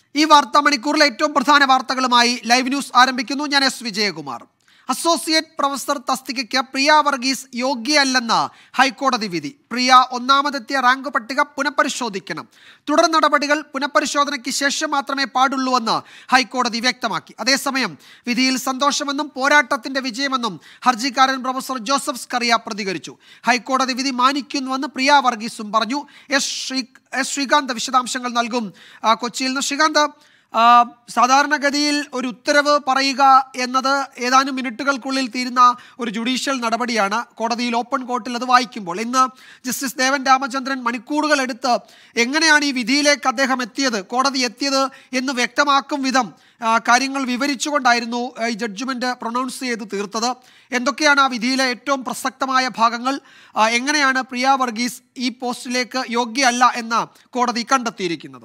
ഈ വാർത്താ മണിക്കൂറിലെ ഏറ്റവും പ്രധാന വാർത്തകളുമായി ലൈവ് ന്യൂസ് ആരംഭിക്കുന്നു ഞാൻ എസ് വിജയകുമാർ അസോസിയേറ്റ് പ്രൊഫസർ തസ്തികയ്ക്ക് പ്രിയ വർഗീസ് യോഗ്യയല്ലെന്ന് ഹൈക്കോടതി വിധി പ്രിയ ഒന്നാമതെത്തിയ റാങ്ക് പട്ടിക പുനഃപരിശോധിക്കണം തുടർ നടപടികൾ പുനഃപരിശോധനയ്ക്ക് ശേഷം മാത്രമേ പാടുള്ളൂവെന്ന് ഹൈക്കോടതി വ്യക്തമാക്കി അതേസമയം വിധിയിൽ സന്തോഷമെന്നും പോരാട്ടത്തിന്റെ വിജയമെന്നും ഹർജിക്കാരൻ പ്രൊഫസർ ജോസഫ് സ്കറിയ പ്രതികരിച്ചു ഹൈക്കോടതി വിധി മാനിക്കുന്നുവെന്ന് പ്രിയ വർഗീസും പറഞ്ഞു എസ് ശ്രീ എസ് ശ്രീകാന്ത് വിശദാംശങ്ങൾ നൽകും ആ, കൊച്ചിയിൽ നിന്ന് ശ്രീകാന്ത് ആ, സാധാരണഗതിയിൽ ഒരു ഉത്തരവ് പറയുക എന്നത് ഏതാനും മിനിറ്റുകൾക്കുള്ളിൽ തീരുന്ന ഒരു ജുഡീഷ്യൽ നടപടിയാണ് കോടതിയിൽ ഓപ്പൺ കോർട്ടിൽ അത് വായിക്കുമ്പോൾ ഇന്ന് ജസ്റ്റിസ് ദേവൻ രാമചന്ദ്രൻ മണിക്കൂറുകൾ എടുത്ത് എങ്ങനെയാണ് ഈ വിധിയിലേക്ക് അദ്ദേഹം എത്തിയത് കോടതി എത്തിയത് എന്ന് വ്യക്തമാക്കും വിധം ആ, കാര്യങ്ങൾ വിവരിച്ചുകൊണ്ടായിരുന്നു ആ, ഈ ജഡ്ജ്മെന്റ് പ്രൊണൗൺസ് ചെയ്ത് തീർത്തത് എന്തൊക്കെയാണ് ആ വിധിയിലെ ഏറ്റവും പ്രസക്തമായ ഭാഗങ്ങൾ ആ, എങ്ങനെയാണ് പ്രിയ വർഗീസ് ഈ പോസ്റ്റിലേക്ക് യോഗ്യയല്ല എന്ന് കോടതി കണ്ടെത്തിയിരിക്കുന്നത്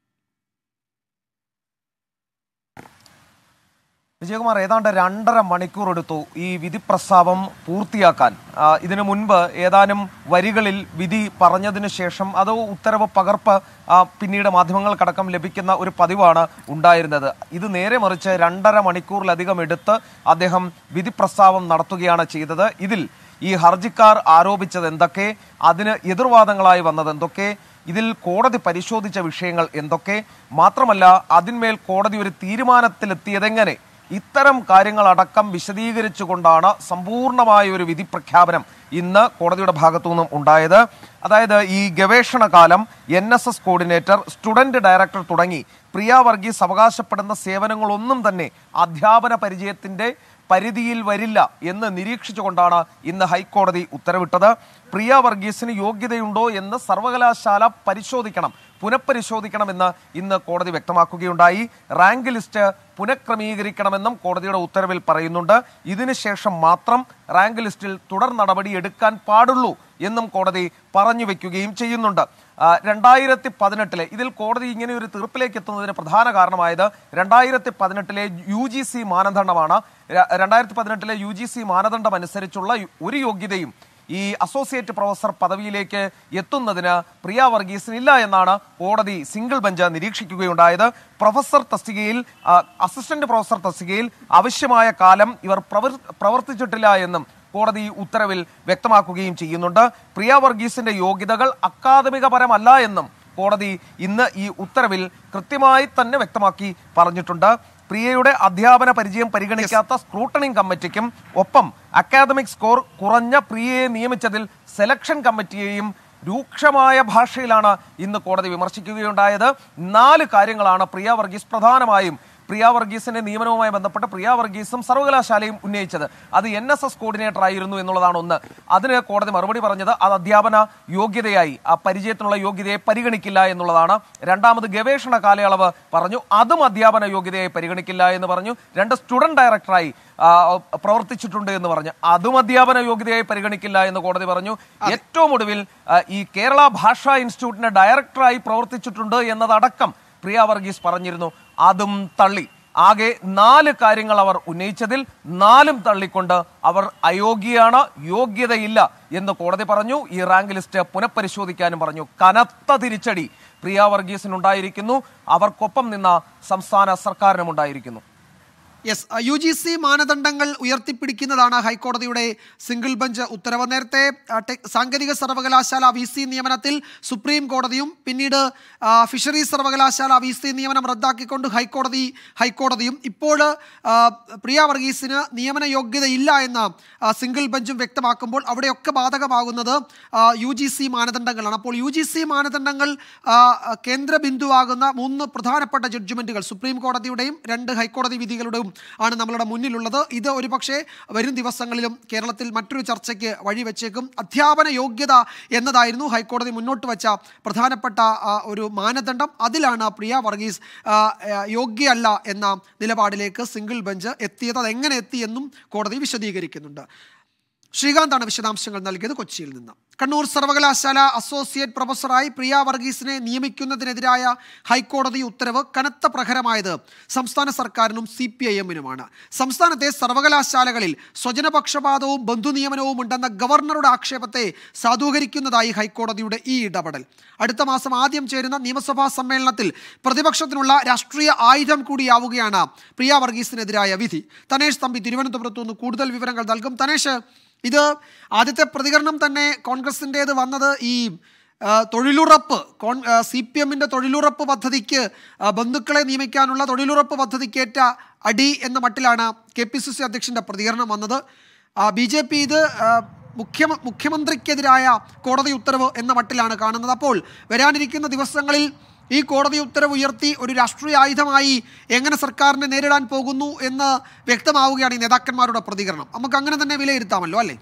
വിജയകുമാർ ഏതാണ്ട് രണ്ടര മണിക്കൂർ എടുത്തു ഈ വിധി പ്രസ്താവം പൂർത്തിയാക്കാൻ ആ, ഇതിനു മുൻപ് ഏതാനും വരികളിൽ വിധി പറഞ്ഞതിന് ശേഷം അത് ഉത്തരവ് പകർപ്പ് ആ, പിന്നീട് മാധ്യമങ്ങൾക്കടക്കം ലഭിക്കുന്ന ഒരു പതിവാണ് ഉണ്ടായിരുന്നത് ഇത് നേരെ മറിച്ച് രണ്ടര മണിക്കൂറിലധികം എടുത്ത് അദ്ദേഹം വിധി പ്രസ്താവം നടത്തുകയാണ് ചെയ്തത് ഇതിൽ ഈ ഹർജിക്കാർ ആരോപിച്ചത് എന്തൊക്കെ അതിന് എതിർവാദങ്ങളായി വന്നത് എന്തൊക്കെ ഇതിൽ കോടതി പരിശോധിച്ച വിഷയങ്ങൾ എന്തൊക്കെ മാത്രമല്ല അതിന്മേൽ കോടതി ഒരു തീരുമാനത്തിലെത്തിയതെങ്ങനെ ഇത്തരം കാര്യങ്ങളടക്കം വിശദീകരിച്ചുകൊണ്ടാണ് സമ്പൂർണമായ ഒരു വിധി പ്രഖ്യാപനം ഇന്ന് കോടതിയുടെ ഭാഗത്തു നിന്നും ഉണ്ടായത് അതായത് ഈ ഗവേഷണ കാലം N S S coordinator student director തുടങ്ങി പ്രിയ വർഗീസ് അവകാശപ്പെടുന്ന സേവനങ്ങളൊന്നും തന്നെ അധ്യാപന പരിചയത്തിന്റെ പരിധിയിൽ വരില്ല എന്ന് നിരീക്ഷിച്ചുകൊണ്ടാണ് ഇന്ന് ഹൈക്കോടതി ഉത്തരവിട്ടത് പ്രിയ വർഗീസിന് യോഗ്യതയുണ്ടോ എന്ന് സർവകലാശാല പരിശോധിക്കണം പുനഃപരിശോധിക്കണമെന്ന് ഇന്ന് കോടതി വ്യക്തമാക്കുകയുണ്ടായി റാങ്ക് ലിസ്റ്റ് പുനഃക്രമീകരിക്കണമെന്നും കോടതിയുടെ ഉത്തരവിൽ പറയുന്നുണ്ട് ഇതിനുശേഷം മാത്രം റാങ്ക് ലിസ്റ്റിൽ തുടർ നടപടി എടുക്കാൻ പാടുള്ളൂ എന്നും കോടതി പറഞ്ഞു വെക്കുകയും ചെയ്യുന്നുണ്ട് ആ, രണ്ടായിരത്തി പതിനെട്ടിലെ ഇതിൽ കോടതി ഇങ്ങനെ ഒരു തീർപ്പിലേക്ക് എത്തുന്നതിന് പ്രധാന കാരണമായത് രണ്ടായിരത്തി പതിനെട്ടിലെ യു ജി സി മാനദണ്ഡമാണ് ര- രണ്ടായിരത്തി പതിനെട്ടിലെ യു ജി സി മാനദണ്ഡം അനുസരിച്ചുള്ള യു- ഒരു യോഗ്യതയും ഈ അസോസിയേറ്റ് പ്രൊഫസർ പദവിയിലേക്ക് എത്തുന്നതിന് പ്രിയ വർഗീസിനില്ല എന്നാണ് കോടതി സിംഗിൾ ബെഞ്ച് നിരീക്ഷിക്കുകയുണ്ടായത് പ്രൊഫസർ തസ്തികയിൽ ആ, അസിസ്റ്റന്റ് പ്രൊഫസർ തസ്തികയിൽ ആവശ്യമായ കാലം ഇവർ പ്രവർ- പ്രവർത്തിച്ചിട്ടില്ല എന്നും കോടതി ഉത്തരവിൽ വ്യക്തമാക്കുകയും ചെയ്യുന്നുണ്ട് പ്രിയ വർഗീസിന്റെ യോഗ്യതകൾ അക്കാദമികപരമല്ല എന്നും കോടതി ഇന്ന് ഈ ഉത്തരവിൽ കൃത്യമായി തന്നെ വ്യക്തമാക്കി പറഞ്ഞിട്ടുണ്ട് പ്രിയയുടെ അധ്യാപന പരിചയം പരിഗണിക്കാത്ത സ്ക്രൂട്ടണിംഗ് കമ്മിറ്റിക്കും ഒപ്പം അക്കാദമിക് സ്കോർ കുറഞ്ഞ പ്രിയയെ നിയമിച്ചതിൽ സെലക്ഷൻ കമ്മിറ്റിയെയും രൂക്ഷമായ ഭാഷയിലാണ് ഇന്ന് കോടതി വിമർശിക്കുകയുണ്ടായത് നാല് കാര്യങ്ങളാണ് പ്രിയ വർഗീസ് പ്രധാനമായും പ്രിയ വർഗീസിന്റെ നിയമനവുമായി ബന്ധപ്പെട്ട് പ്രിയ വർഗീസും സർവകലാശാലയും ഉന്നയിച്ചത് അത് എൻ എസ് എസ് കോർഡിനേറ്റർ ആയിരുന്നു എന്നുള്ളതാണ് ഒന്ന് അതിന് കോടതി മറുപടി പറഞ്ഞത് അത് അധ്യാപന യോഗ്യതയായി ആ പരിചയത്തിനുള്ള യോഗ്യതയെ പരിഗണിക്കില്ല എന്നുള്ളതാണ് രണ്ടാമത് ഗവേഷണ കാലയളവ് പറഞ്ഞു അതും അധ്യാപന യോഗ്യതയെ പരിഗണിക്കില്ല എന്ന് പറഞ്ഞു രണ്ട് സ്റ്റുഡന്റ് ഡയറക്ടറായി ആ, പ്രവർത്തിച്ചിട്ടുണ്ട് എന്ന് പറഞ്ഞു അതും അധ്യാപന യോഗ്യതയായി പരിഗണിക്കില്ല എന്ന് കോടതി പറഞ്ഞു ഏറ്റവും ഒടുവിൽ ആ, ഈ കേരള ഭാഷാ ഇൻസ്റ്റിറ്റ്യൂട്ടിന്റെ ഡയറക്ടറായി പ്രവർത്തിച്ചിട്ടുണ്ട് എന്നതടക്കം പ്രിയ വർഗീസ് പറഞ്ഞിരുന്നു അതും തള്ളി ആകെ നാല് കാര്യങ്ങൾ അവർ ഉന്നയിച്ചതിൽ നാലും തള്ളിക്കൊണ്ട് അവർ അയോഗ്യയാണ് യോഗ്യതയില്ല എന്ന് കോടതി പറഞ്ഞു ഈ റാങ്ക് ലിസ്റ്റ് പുനഃപരിശോധിക്കാനും പറഞ്ഞു കനത്ത തിരിച്ചടി പ്രിയ വർഗീസിനുണ്ടായിരിക്കുന്നു അവർക്കൊപ്പം നിന്ന സംസ്ഥാന സർക്കാരിനും ഉണ്ടായിരിക്കുന്നു യെസ് യു ജി സി മാനദണ്ഡങ്ങൾ ഉയർത്തിപ്പിടിക്കുന്നതാണ് ഹൈക്കോടതിയുടെ സിംഗിൾ ബെഞ്ച് ഉത്തരവ് നേരത്തെ ആ, ടെക് സാങ്കേതിക സർവകലാശാല വി സി നിയമനത്തിൽ സുപ്രീം കോടതിയും പിന്നീട് ആ, ഫിഷറീസ് സർവകലാശാല വി സി നിയമനം റദ്ദാക്കിക്കൊണ്ട് ഹൈക്കോടതി ഹൈക്കോടതിയും ഇപ്പോൾ ആ, പ്രിയ വർഗീസിന് നിയമന യോഗ്യതയില്ല എന്ന് ആ, സിംഗിൾ ബെഞ്ചും വ്യക്തമാക്കുമ്പോൾ അവിടെയൊക്കെ ബാധകമാകുന്നത് യു ജി സി മാനദണ്ഡങ്ങളാണ് അപ്പോൾ യു ജി സി മാനദണ്ഡങ്ങൾ ആ, കേന്ദ്ര ബിന്ദുവാകുന്ന മൂന്ന് പ്രധാനപ്പെട്ട ജഡ്ജ്മെന്റുകൾ സുപ്രീം കോടതിയുടെയും രണ്ട് ഹൈക്കോടതി വിധികളുടെയും ആണ് നമ്മളുടെ മുന്നിലുള്ളത് ഇത് ഒരുപക്ഷെ വരും ദിവസങ്ങളിലും കേരളത്തിൽ മറ്റൊരു ചർച്ചയ്ക്ക് വഴിവെച്ചേക്കും അധ്യാപന യോഗ്യത എന്നതായിരുന്നു ഹൈക്കോടതി മുന്നോട്ട് വെച്ച പ്രധാനപ്പെട്ട ആ, ഒരു മാനദണ്ഡം അതിലാണ് പ്രിയ വർഗീസ് ആ, ആ, യോഗ്യയല്ല എന്ന നിലപാടിലേക്ക് സിംഗിൾ ബെഞ്ച് എത്തിയത് അതെങ്ങനെ എത്തി എന്നും കോടതി വിശദീകരിക്കുന്നുണ്ട് ശ്രീകാന്താണ് വിശദാംശങ്ങൾ നൽകിയത് കൊച്ചിയിൽ നിന്ന് കണ്ണൂർ സർവകലാശാല അസോസിയേറ്റ് പ്രൊഫസറായി പ്രിയ വർഗീസിനെ നിയമിക്കുന്നതിനെതിരായ ഹൈക്കോടതി ഉത്തരവ് കനത്ത പ്രഹരമായത് സംസ്ഥാന സർക്കാരിനും സി പി ഐ എമ്മിനുമാണ് സംസ്ഥാനത്തെ സർവകലാശാലകളിൽ സ്വജനപക്ഷപാതവും ബന്ധുനിയമനവും ഉണ്ടെന്ന ഗവർണറുടെ ആക്ഷേപത്തെ സാധൂകരിക്കുന്നതായി ഹൈക്കോടതിയുടെ ഈ ഇടപെടൽ അടുത്ത മാസം ആദ്യം ചേരുന്ന നിയമസഭാ സമ്മേളനത്തിൽ പ്രതിപക്ഷത്തിനുള്ള രാഷ്ട്രീയ ആയുധം കൂടിയാവുകയാണ് പ്രിയ വർഗീസിനെതിരായ വിധി തനേഷ് തമ്പി തിരുവനന്തപുരത്തു നിന്ന് കൂടുതൽ വിവരങ്ങൾ നൽകും തനേഷ് ഇത് ആദ്യത്തെ പ്രതികരണം തന്നെ കോൺഗ്രസിൻ്റേത് വന്നത് ഈ ആ, തൊഴിലുറപ്പ് കോൺ സി പി എമ്മിൻ്റെ തൊഴിലുറപ്പ് പദ്ധതിക്ക് ആ, ബന്ധുക്കളെ നിയമിക്കാനുള്ള തൊഴിലുറപ്പ് പദ്ധതിക്കേറ്റ അടി എന്ന മട്ടിലാണ് കെ പി സി സി അധ്യക്ഷൻ്റെ പ്രതികരണം വന്നത് ബി ജെ പി ഇത് ആ, മുഖ്യമ മുഖ്യമന്ത്രിക്കെതിരായ കോടതി ഉത്തരവ് എന്ന മട്ടിലാണ് കാണുന്നത് അപ്പോൾ വരാനിരിക്കുന്ന ദിവസങ്ങളിൽ ഈ കോടതി ഉത്തരവ് ഉയർത്തി ഒരു രാഷ്ട്രീയ ആയുധമായി എങ്ങനെ സർക്കാരിനെ നേരിടാൻ പോകുന്നു എന്ന് വ്യക്തമാവുകയാണ് ഈ നേതാക്കന്മാരുടെ പ്രതികരണം നമുക്ക് അങ്ങനെ തന്നെ വിലയിരുത്താമല്ലോ അല്ലേ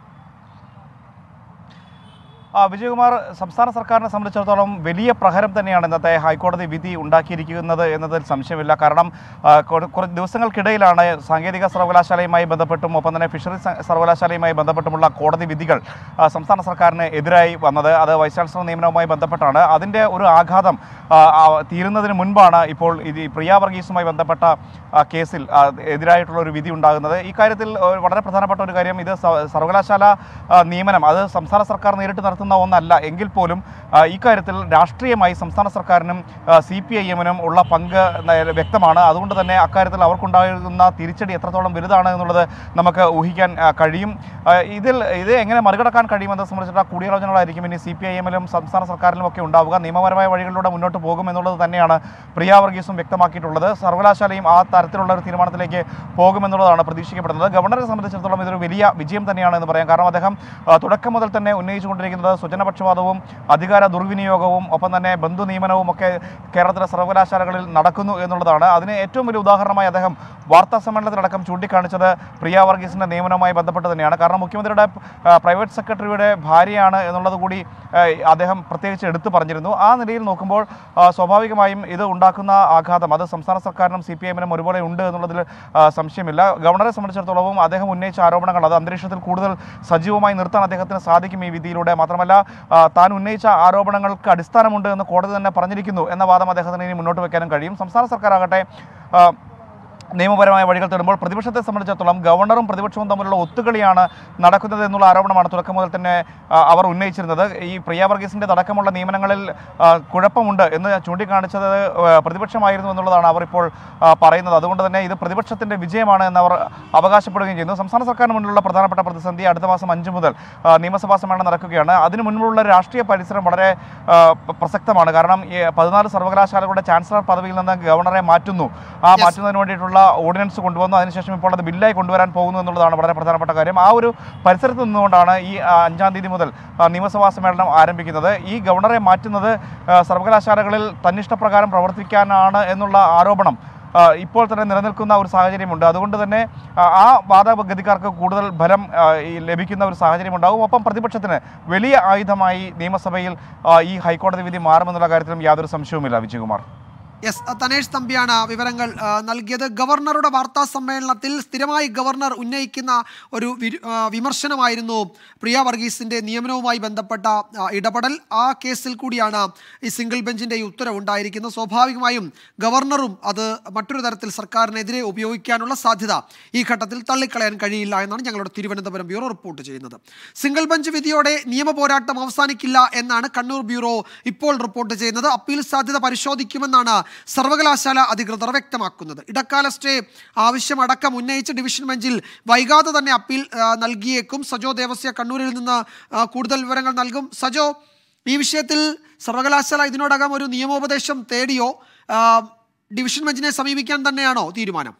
ആ, വിജയകുമാർ സംസ്ഥാന സർക്കാരിനെ സംബന്ധിച്ചിടത്തോളം വലിയ പ്രഹരം തന്നെയാണ് ഇന്നത്തെ ഹൈക്കോടതി വിധി ഉണ്ടാക്കിയിരിക്കുന്നത് എന്നതിൽ സംശയമില്ല കാരണം ആ, കുറ- കുറച്ച് ദിവസങ്ങൾക്കിടയിലാണ് സാങ്കേതിക സർവകലാശാലയുമായി ബന്ധപ്പെട്ടും ഒപ്പം തന്നെ ഫിഷറീസ് സ- സർവകലാശാലയുമായി ബന്ധപ്പെട്ടുമുള്ള കോടതി വിധികൾ ആ, സംസ്ഥാന സർക്കാരിന് എതിരായി വന്നത് അത് വൈസ് ചാൻസലർ നിയമനവുമായി ബന്ധപ്പെട്ടാണ് അതിൻ്റെ ഒരു ആഘാതം ആ, ആ, തീരുന്നതിന് മുൻപാണ് ഇപ്പോൾ ഇത് ഈ പ്രിയ വർഗീസുമായി ബന്ധപ്പെട്ട ആ, കേസിൽ ആ, എതിരായിട്ടുള്ള ഒരു വിധി ഉണ്ടാകുന്നത് ഇക്കാര്യത്തിൽ ആ, വളരെ പ്രധാനപ്പെട്ട ഒരു കാര്യം ഇത് സ- സർവകലാശാല ആ, നിയമനം അത് സംസ്ഥാന സർക്കാർ നേരിട്ട് നടത്തുന്ന ഒന്നല്ല എങ്കിൽ പോലും ആ, ഇക്കാര്യത്തിൽ രാഷ്ട്രീയമായി സംസ്ഥാന സർക്കാരിനും സി പി ഐ എമ്മിനും ഉള്ള പങ്ക് ന- വ്യക്തമാണ് അതുകൊണ്ട് തന്നെ അക്കാര്യത്തിൽ അവർക്കുണ്ടാകുന്ന തിരിച്ചടി എത്രത്തോളം വലുതാണ് എന്നുള്ളത് നമുക്ക് ഊഹിക്കാൻ ആ, കഴിയും ആ, ഇതിൽ ഇത് എങ്ങനെ മറികടക്കാൻ കഴിയുമെന്ന് സംബന്ധിച്ചിട്ടുള്ള കൂടിയാലോചനകളായിരിക്കും ഇനി സി പി ഐ എമ്മിലും സംസ്ഥാന സർക്കാരിലും ഒക്കെ ഉണ്ടാവുക നിയമപരമായ വഴികളിലൂടെ മുന്നോട്ട് പോകും എന്നുള്ളത് തന്നെയാണ് പ്രിയ വർഗീസും വ്യക്തമാക്കിയിട്ടുള്ളത് സർവകലാശാലയും ആ തരത്തിലുള്ള ഒരു തീരുമാനത്തിലേക്ക് പോകുമെന്നുള്ളതാണ് പ്രതീക്ഷിക്കപ്പെടുന്നത് ഗവർണറെ സംബന്ധിച്ചിടത്തോളം ഇതൊരു വലിയ വിജയം തന്നെയാണ് എന്ന് പറയാം കാരണം അദ്ദേഹം ആ, തുടക്കം മുതൽ തന്നെ ഉന്നയിച്ചുകൊണ്ടിരിക്കുന്നത് സ്വജനപക്ഷപാതവും അധികാര ദുർവിനിയോഗവും ഒപ്പം തന്നെ ബന്ധു നിയമനവും ഒക്കെ കേരളത്തിലെ സർവകലാശാലകളിൽ നടക്കുന്നു എന്നുള്ളതാണ് അതിന് ഏറ്റവും വലിയ ഉദാഹരണമായി അദ്ദേഹം വാർത്താ സമ്മേളനത്തിലടക്കം ചൂണ്ടിക്കാണിച്ചത് പ്രിയ വർഗീസിന്റെ നിയമനവുമായി ബന്ധപ്പെട്ട് തന്നെയാണ് കാരണം മുഖ്യമന്ത്രിയുടെ ആ, പ്രൈവറ്റ് സെക്രട്ടറിയുടെ ഭാര്യയാണ് എന്നുള്ളത് കൂടി ആ, അദ്ദേഹം പ്രത്യേകിച്ച് എടുത്തു പറഞ്ഞിരുന്നു ആ നിലയിൽ നോക്കുമ്പോൾ ആ, സ്വാഭാവികമായും ഇത് ഉണ്ടാക്കുന്ന ആഘാതം അത് സംസ്ഥാന സർക്കാരിനും സി പി എമ്മിനും ഒരുപോലെ ഉണ്ട് എന്നുള്ളതിൽ ആ, സംശയമില്ല ഗവർണറെ സംബന്ധിച്ചിടത്തോളവും അദ്ദേഹം ഉന്നയിച്ച ആരോപണങ്ങൾ അത് അന്തരീക്ഷത്തിൽ കൂടുതൽ സജീവമായി നിർത്താൻ അദ്ദേഹത്തിന് സാധിക്കും ഈ വിധിയിലൂടെ മാത്രമല്ല ആ, താൻ ഉന്നയിച്ച ആരോപണങ്ങൾക്ക് അടിസ്ഥാനമുണ്ട് എന്ന് കോടതി തന്നെ പറഞ്ഞിരിക്കുന്നു എന്ന വാദം അദ്ദേഹത്തിന് ഇനി മുന്നോട്ട് വെക്കാനും കഴിയും സംസ്ഥാന സർക്കാർ ആകട്ടെ ആ, നിയമപരമായ വഴികൾ തേടുമ്പോൾ പ്രതിപക്ഷത്തെ സംബന്ധിച്ചിടത്തോളം ഗവർണറും പ്രതിപക്ഷവും തമ്മിലുള്ള ഒത്തുകളിയാണ് നടക്കുന്നത് എന്നുള്ള ആരോപണമാണ് തുടക്കം മുതൽ തന്നെ ആ, അവർ ഉന്നയിച്ചിരുന്നത് ഈ പ്രിയ വർഗീസിന്റെ അടക്കമുള്ള നിയമനങ്ങളിൽ ആ, കുഴപ്പമുണ്ട് എന്ന് ചൂണ്ടിക്കാണിച്ചത് ആ, പ്രതിപക്ഷമായിരുന്നു എന്നുള്ളതാണ് അവർ ഇപ്പോൾ ആ, പറയുന്നത് അതുകൊണ്ട് തന്നെ ഇത് പ്രതിപക്ഷത്തിന്റെ വിജയമാണ് എന്ന് അവർ അവകാശപ്പെടുകയും ചെയ്യുന്നു സംസ്ഥാന സർക്കാരിന് മുന്നിലുള്ള പ്രധാനപ്പെട്ട പ്രതിസന്ധി അടുത്ത മാസം അഞ്ച് മുതൽ ആ, നിയമസഭാ സമ്മേളനം നടക്കുകയാണ് അതിനു മുൻപുള്ള രാഷ്ട്രീയ പരിസരം വളരെ ആ, പ- പ്രസക്തമാണ് കാരണം ഈ പതിനാല് സർവകലാശാലകളുടെ ചാൻസലർ പദവിയിൽ നിന്ന് ഗവർണറെ മാറ്റുന്നു ആ Yes. മാറ്റുന്നതിന് വേണ്ടിയിട്ടുള്ള ഓർഡിനൻസ് കൊണ്ടുവന്നു അതിനുശേഷം ഇപ്പോൾ അത് ബില്ലായി കൊണ്ടുവരാൻ പോകുന്നു എന്നുള്ളതാണ് വളരെ പ്രധാനപ്പെട്ട കാര്യം ആ ഒരു പരിസരത്ത് നിന്നുകൊണ്ടാണ് ഈ ആ, അഞ്ചാം തീയതി മുതൽ ആ, നിയമസഭാ സമ്മേളനം ആരംഭിക്കുന്നത് ഈ ഗവർണറെ മാറ്റുന്നത് ആ, സർവകലാശാലകളിൽ തന്നിഷ്ടപ്രകാരം പ്രവർത്തിക്കാനാണ് എന്നുള്ള ആരോപണം ആ, ഇപ്പോൾ തന്നെ നിലനിൽക്കുന്ന ഒരു സാഹചര്യമുണ്ട് അതുകൊണ്ട് തന്നെ ആ, ആ വാദഗതിക്കാർക്ക് കൂടുതൽ ഫലം ആ, ഈ ലഭിക്കുന്ന ഒരു സാഹചര്യം ഉണ്ടാകും ഒപ്പം പ്രതിപക്ഷത്തിന് വലിയ ആയുധമായി നിയമസഭയിൽ ആ, ഈ ഹൈക്കോടതി വിധി മാറുമെന്നുള്ള കാര്യത്തിലും യാതൊരു സംശയവുമില്ല വിജയകുമാർ യെസ് തനേഷ് തമ്പിയാണ് വിവരങ്ങൾ ആ, നൽകിയത് ഗവർണറുടെ വാർത്താ സമ്മേളനത്തിൽ സ്ഥിരമായി ഗവർണർ ഉന്നയിക്കുന്ന ഒരു വിരു- ആ, വിമർശനമായിരുന്നു പ്രിയ വർഗീസിന്റെ നിയമനവുമായി ബന്ധപ്പെട്ട ആ, ഇടപെടൽ ആ കേസിൽ കൂടിയാണ് ഈ സിംഗിൾ ബെഞ്ചിന്റെ ഈ ഉത്തരവ് ഉണ്ടായിരിക്കുന്നത് സ്വാഭാവികമായും ഗവർണറും അത് മറ്റൊരു തരത്തിൽ സർക്കാരിനെതിരെ ഉപയോഗിക്കാനുള്ള സാധ്യത ഈ ഘട്ടത്തിൽ തള്ളിക്കളയാൻ കഴിയില്ല എന്നാണ് ഞങ്ങളുടെ തിരുവനന്തപുരം ബ്യൂറോ റിപ്പോർട്ട് ചെയ്യുന്നത് സിംഗിൾ ബെഞ്ച് വിധിയോടെ നിയമ പോരാട്ടം അവസാനിക്കില്ല എന്നാണ് കണ്ണൂർ ബ്യൂറോ ഇപ്പോൾ റിപ്പോർട്ട് ചെയ്യുന്നത് അപ്പീൽ സാധ്യത പരിശോധിക്കുമെന്നാണ് സർവകലാശാല അധികൃതർ വ്യക്തമാക്കുന്നത് ഇടക്കാല സ്റ്റേ ആവശ്യമടക്കം ഉന്നയിച്ച് ഡിവിഷൻ ബെഞ്ചിൽ വൈകാതെ തന്നെ അപ്പീൽ ആ, നൽകിയേക്കും സജോ ദേവസ്യ കണ്ണൂരിൽ നിന്ന് ആ, കൂടുതൽ വിവരങ്ങൾ നൽകും സജോ ഈ വിഷയത്തിൽ സർവകലാശാല ഇതിനോടകം ഒരു നിയമോപദേശം തേടിയോ ആ, ഡിവിഷൻ ബെഞ്ചിനെ സമീപിക്കാൻ തന്നെയാണോ തീരുമാനം